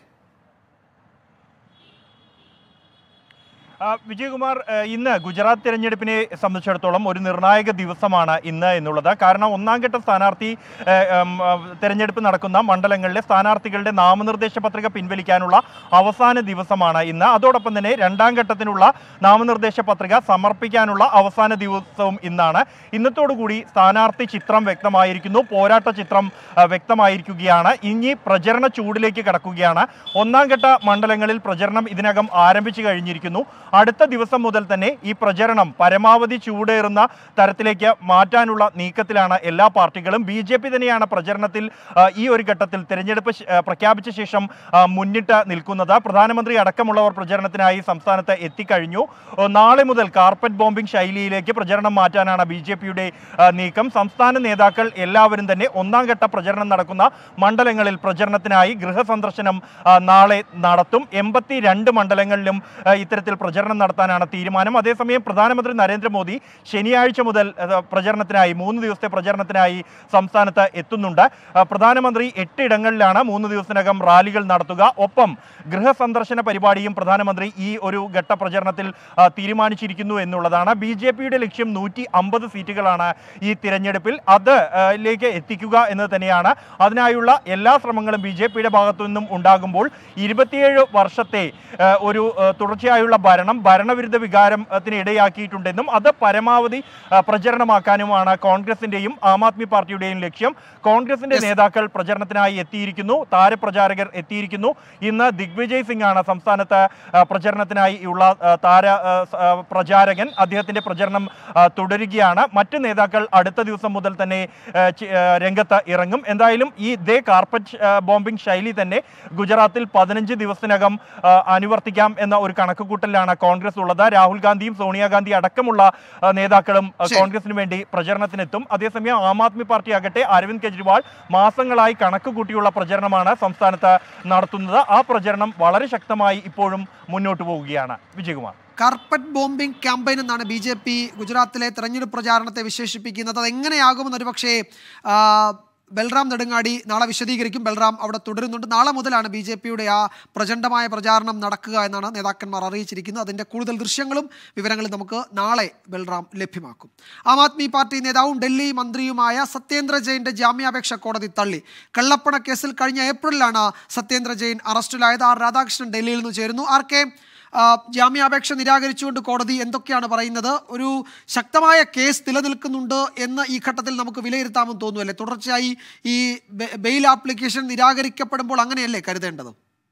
ആ, വിജയകുമാർ ആ, ഇന്ന് ഗുജറാത്ത് തിരഞ്ഞെടുപ്പിനെ സംബന്ധിച്ചിടത്തോളം ഒരു നിർണായക ദിവസമാണ് ഇന്ന് എന്നുള്ളത് കാരണം ഒന്നാം ഘട്ട സ്ഥാനാർത്ഥി ആ, ഉം, ആ, തെരഞ്ഞെടുപ്പ് നടക്കുന്ന മണ്ഡലങ്ങളിലെ സ്ഥാനാർത്ഥികളുടെ നാമനിർദ്ദേശ പത്രിക പിൻവലിക്കാനുള്ള അവസാന ദിവസമാണ് ഇന്ന് അതോടൊപ്പം തന്നെ രണ്ടാം ഘട്ടത്തിനുള്ള നാമനിർദ്ദേശ പത്രിക സമർപ്പിക്കാനുള്ള അവസാന ദിവസവും ഇന്നാണ് ഇന്നത്തോടുകൂടി സ്ഥാനാർത്ഥി ചിത്രം വ്യക്തമായിരിക്കുന്നു പോരാട്ട ചിത്രം ആ, വ്യക്തമായിരിക്കുകയാണ് ഇനി പ്രചരണ ചൂടിലേക്ക് കടക്കുകയാണ് ഒന്നാം ഘട്ട മണ്ഡലങ്ങളിൽ പ്രചരണം ഇതിനകം ആരംഭിച്ചു കഴിഞ്ഞിരിക്കുന്നു അടുത്ത ദിവസം മുതൽ തന്നെ ഈ പ്രചരണം പരമാവധി ചൂടേറുന്ന തരത്തിലേക്ക് മാറ്റാനുള്ള നീക്കത്തിലാണ് എല്ലാ പാർട്ടികളും ബി ജെ പി തന്നെയാണ് പ്രചരണത്തിൽ ആ, ഈ ഒരു ഘട്ടത്തിൽ തെരഞ്ഞെടുപ്പ് ശ- ആ, പ്രഖ്യാപിച്ച ശേഷം ആ, മുന്നിട്ട് നിൽക്കുന്നത് പ്രധാനമന്ത്രി അടക്കമുള്ളവർ പ്രചരണത്തിനായി സംസ്ഥാനത്ത് എത്തിക്കഴിഞ്ഞു ഓ, നാളെ മുതൽ കാർപ്പറ്റ് ബോംബിംഗ് ശൈലിയിലേക്ക് പ്രചരണം മാറ്റാനാണ് ബി ജെ പിയുടെ നീക്കം സംസ്ഥാന നേതാക്കൾ എല്ലാവരും തന്നെ ഒന്നാം ഘട്ട പ്രചരണം നടക്കുന്ന മണ്ഡലങ്ങളിൽ പ്രചരണത്തിനായി ഗൃഹസന്ദർശനം ആ, നാളെ നടത്തും എൺപത്തി രണ്ട് മണ്ഡലങ്ങളിലും ആ, ഇത്തരത്തിൽ പ്രചരണം നടത്താനാണ് തീരുമാനം അതേസമയം പ്രധാനമന്ത്രി നരേന്ദ്രമോദി ശനിയാഴ്ച മുതൽ ആ, പ്രചരണത്തിനായി മൂന്ന് ദിവസത്തെ പ്രചരണത്തിനായി സംസ്ഥാനത്ത് എത്തുന്നുണ്ട് ആ, പ്രധാനമന്ത്രി എട്ടിടങ്ങളിലാണ് മൂന്ന് ദിവസത്തിനകം റാലികൾ നടത്തുക ഒപ്പം ഗൃഹസന്ദർശന പരിപാടിയും പ്രധാനമന്ത്രി ഈ ഒരു ഘട്ട പ്രചരണത്തിൽ ആ, തീരുമാനിച്ചിരിക്കുന്നു എന്നുള്ളതാണ് ബി ജെ പിയുടെ ലക്ഷ്യം നൂറ്റി അമ്പത് സീറ്റുകളാണ് ഈ തിരഞ്ഞെടുപ്പിൽ അത് ആ, ലേക്ക് എത്തിക്കുക എന്ന് തന്നെയാണ് അതിനായുള്ള എല്ലാ ശ്രമങ്ങളും ബി ജെ പിയുടെ ഭാഗത്തു നിന്നും ഉണ്ടാകുമ്പോൾ ഇരുപത്തിയേഴ് വർഷത്തെ ആ, ഒരു ആ, തുടർച്ചയായുള്ള ഭരണം ഭരണവിരുദ്ധ വികാരത്തിന് ഇടയാക്കിയിട്ടുണ്ടെന്നും അത് പരമാവധി ആ, പ്രചരണമാക്കാനുമാണ് കോൺഗ്രസിന്റെയും ആം ആദ്മി പാർട്ടിയുടെയും ലക്ഷ്യം കോൺഗ്രസിന്റെ നേതാക്കൾ പ്രചരണത്തിനായി എത്തിയിരിക്കുന്നു താരപ്രചാരകർ എത്തിയിരിക്കുന്നു ഇന്ന് ദിഗ്വിജയ് സിംഗ് ആണ് സംസ്ഥാനത്ത് ആ, പ്രചരണത്തിനായി ഉള്ള ആ, താര ആ, സ- ആ, പ്രചാരകൻ അദ്ദേഹത്തിന്റെ പ്രചരണം ആ, തുടരുകയാണ് മറ്റ് നേതാക്കൾ അടുത്ത ദിവസം മുതൽ തന്നെ ആ, ചി- ആ, രംഗത്ത് ഇറങ്ങും എന്തായാലും ഈ ദേ കാർപ്പറ്റ് ആ, ബോംബിംഗ് ശൈലി തന്നെ ഗുജറാത്തിൽ പതിനഞ്ച് ദിവസത്തിനകം ആ, അനുവർത്തിക്കാം എന്ന ഒരു കണക്കുകൂട്ടലിലാണ് കോൺഗ്രസ് ഉള്ളത് രാഹുൽ ഗാന്ധിയും സോണിയാഗാന്ധി അടക്കമുള്ള ആ, നേതാക്കളും ആ, ശരി. കോൺഗ്രസിന് വേണ്ടി പ്രചരണത്തിനെത്തും അതേസമയം ആം ആദ്മി പാർട്ടി ആകട്ടെ അരവിന്ദ് കെജ്രിവാൾ മാസങ്ങളായി കണക്ക് കൂട്ടിയുള്ള പ്രചരണമാണ് സംസ്ഥാനത്ത് നടത്തുന്നത് ആ പ്രചരണം വളരെ ശക്തമായി ഇപ്പോഴും മുന്നോട്ട് പോവുകയാണ് വിജയകുമാർ കാർപ്പറ്റ് ബോംബിംഗ് ക്യാമ്പയിൻ എന്നാണ് ബി ജെ പി ഗുജറാത്തിലെ തെരഞ്ഞെടുപ്പ് പ്രചാരണത്തെ വിശേഷിപ്പിക്കുന്നത് അത് എങ്ങനെയാകുമെന്ന് ഒരുപക്ഷേ ആ, ബൽറാം നെടുങ്ങാടി നാളെ വിശദീകരിക്കും ബൽറാം അവിടെ തുടരുന്നുണ്ട് നാളെ മുതലാണ് ബി ജെ പിയുടെ ആ പ്രചണ്ഡമായ പ്രചാരണം നടക്കുക എന്നാണ് നേതാക്കന്മാർ അറിയിച്ചിരിക്കുന്നത് അതിൻ്റെ കൂടുതൽ ദൃശ്യങ്ങളും വിവരങ്ങളും നമുക്ക് നാളെ ബൽറാം ലഭ്യമാക്കും ആം ആദ്മി പാർട്ടി നേതാവും ഡൽഹി മന്ത്രിയുമായ സത്യേന്ദ്ര ജെയിൻ്റെ ജാമ്യാപേക്ഷ കോടതി തള്ളി കള്ളപ്പണ കേസിൽ കഴിഞ്ഞ ഏപ്രിലിലാണ് സത്യേന്ദ്ര ജെയിൻ അറസ്റ്റിലായത് ആർ രാധാകൃഷ്ണൻ ഡൽഹിയിൽ നിന്ന് ചേരുന്നു ആർ കെ ആ, ജാമ്യാപേക്ഷ നിരാകരിച്ചുകൊണ്ട് കോടതി എന്തൊക്കെയാണ് പറയുന്നത് ഒരു ശക്തമായ കേസ് നിലനിൽക്കുന്നുണ്ട് എന്ന് ഈ ഘട്ടത്തിൽ നമുക്ക് വിലയിരുത്താമെന്ന് തോന്നുമല്ലേ തുടർച്ചയായി ഈ ബെ- ബെയിൽ ആപ്ലിക്കേഷൻ നിരാകരിക്കപ്പെടുമ്പോൾ അങ്ങനെയല്ലേ കരുതേണ്ടത്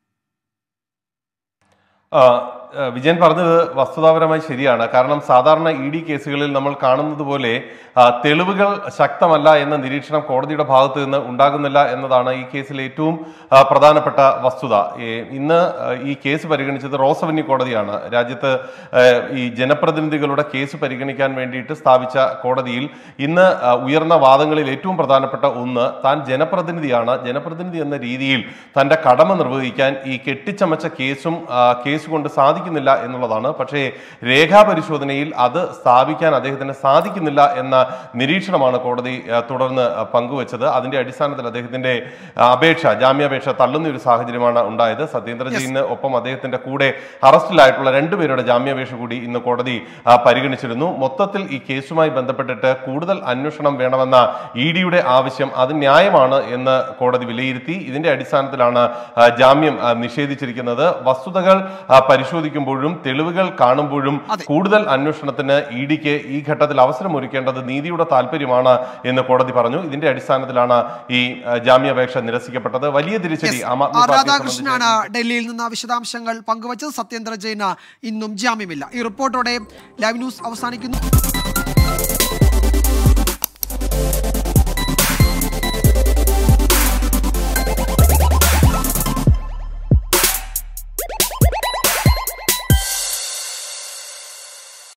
ആ, ആ, വിജയൻ പറഞ്ഞത് വസ്തുതാപരമായി ശരിയാണ് കാരണം സാധാരണ ഇ ഡി കേസുകളിൽ നമ്മൾ കാണുന്നത് പോലെ ആ, തെളിവുകൾ ശക്തമല്ല എന്ന നിരീക്ഷണം കോടതിയുടെ ഭാഗത്ത് നിന്ന് ഉണ്ടാകുന്നില്ല എന്നതാണ് ഈ കേസിലെ ഏറ്റവും ആ, പ്രധാനപ്പെട്ട വസ്തുത ഈ ഇന്ന് ആ, ഈ കേസ് പരിഗണിച്ചത് റോസവന്യൂ കോടതിയാണ് രാജ്യത്ത് ആ, ഈ ജനപ്രതിനിധികളുടെ കേസ് പരിഗണിക്കാൻ വേണ്ടിയിട്ട് സ്ഥാപിച്ച കോടതിയിൽ ഇന്ന് ആ, ഉയർന്ന വാദങ്ങളിൽ ഏറ്റവും പ്രധാനപ്പെട്ട ഒന്ന് താൻ ജനപ്രതിനിധിയാണ് ജനപ്രതിനിധി എന്ന രീതിയിൽ തന്റെ കടമ നിർവഹിക്കാൻ ഈ കെട്ടിച്ചമച്ച കേസും ആ, കേസ് കൊണ്ട് സാധിക്കും സാധിക്കുന്നില്ല എന്നുള്ളതാണ് പക്ഷേ രേഖാപരിശോധനയിൽ അത് സ്ഥാപിക്കാൻ അദ്ദേഹത്തിന് സാധിക്കുന്നില്ല എന്ന നിരീക്ഷണമാണ് കോടതി ആ, തുടർന്ന് ആ, പങ്കുവച്ചത് അതിന്റെ അടിസ്ഥാനത്തിൽ അദ്ദേഹത്തിന്റെ ആ, അപേക്ഷ ജാമ്യാപേക്ഷ തള്ളുന്ന ഒരു സാഹചര്യമാണ് ഉണ്ടായത് സത്യേന്ദ്ര ജെയിന് ഒപ്പം അദ്ദേഹത്തിന്റെ കൂടെ അറസ്റ്റിലായിട്ടുള്ള രണ്ടുപേരുടെ ജാമ്യാപേക്ഷ കൂടി ഇന്ന് കോടതി ആ, പരിഗണിച്ചിരുന്നു മൊത്തത്തിൽ ഈ കേസുമായി ബന്ധപ്പെട്ടിട്ട് കൂടുതൽ അന്വേഷണം വേണമെന്ന ഇ ഡിയുടെ ആവശ്യം അത് ന്യായമാണ് എന്ന് കോടതി വിലയിരുത്തി ഇതിന്റെ അടിസ്ഥാനത്തിലാണ് ആ, ജാമ്യം ആ, നിഷേധിച്ചിരിക്കുന്നത് വസ്തുതകൾ ആ, പരിശോധിക്കുമ്പോഴും തെളിവുകൾ കാണുമ്പോഴും കൂടുതൽ അന്വേഷണത്തിന് ഇ ഡിക്ക് ഈ ഘട്ടത്തിൽ അവസരമൊരുക്കേണ്ടത് നീതിയുടെ താല്പര്യമാണ് എന്ന് കോടതി പറഞ്ഞു ഇതിന്റെ അടിസ്ഥാനത്തിലാണ് ഈ ആ, ജാമ്യാപേക്ഷ നിരസിക്കപ്പെട്ടത് വലിയ തിരിച്ചടി Yes. ആം ആദ്മി ആർ പാർട്ടിയെ രാധാകൃഷ്ണനാണ് ഡൽഹിയിൽ നിന്ന് വിശദാംശങ്ങൾ പങ്കുവച്ചത് സത്യേന്ദ്ര ജെയിന് ഇന്നും ജാമ്യമില്ല ഈ റിപ്പോർട്ടോടെ ലൈവ് ന്യൂസ് അവസാനിക്കുന്നു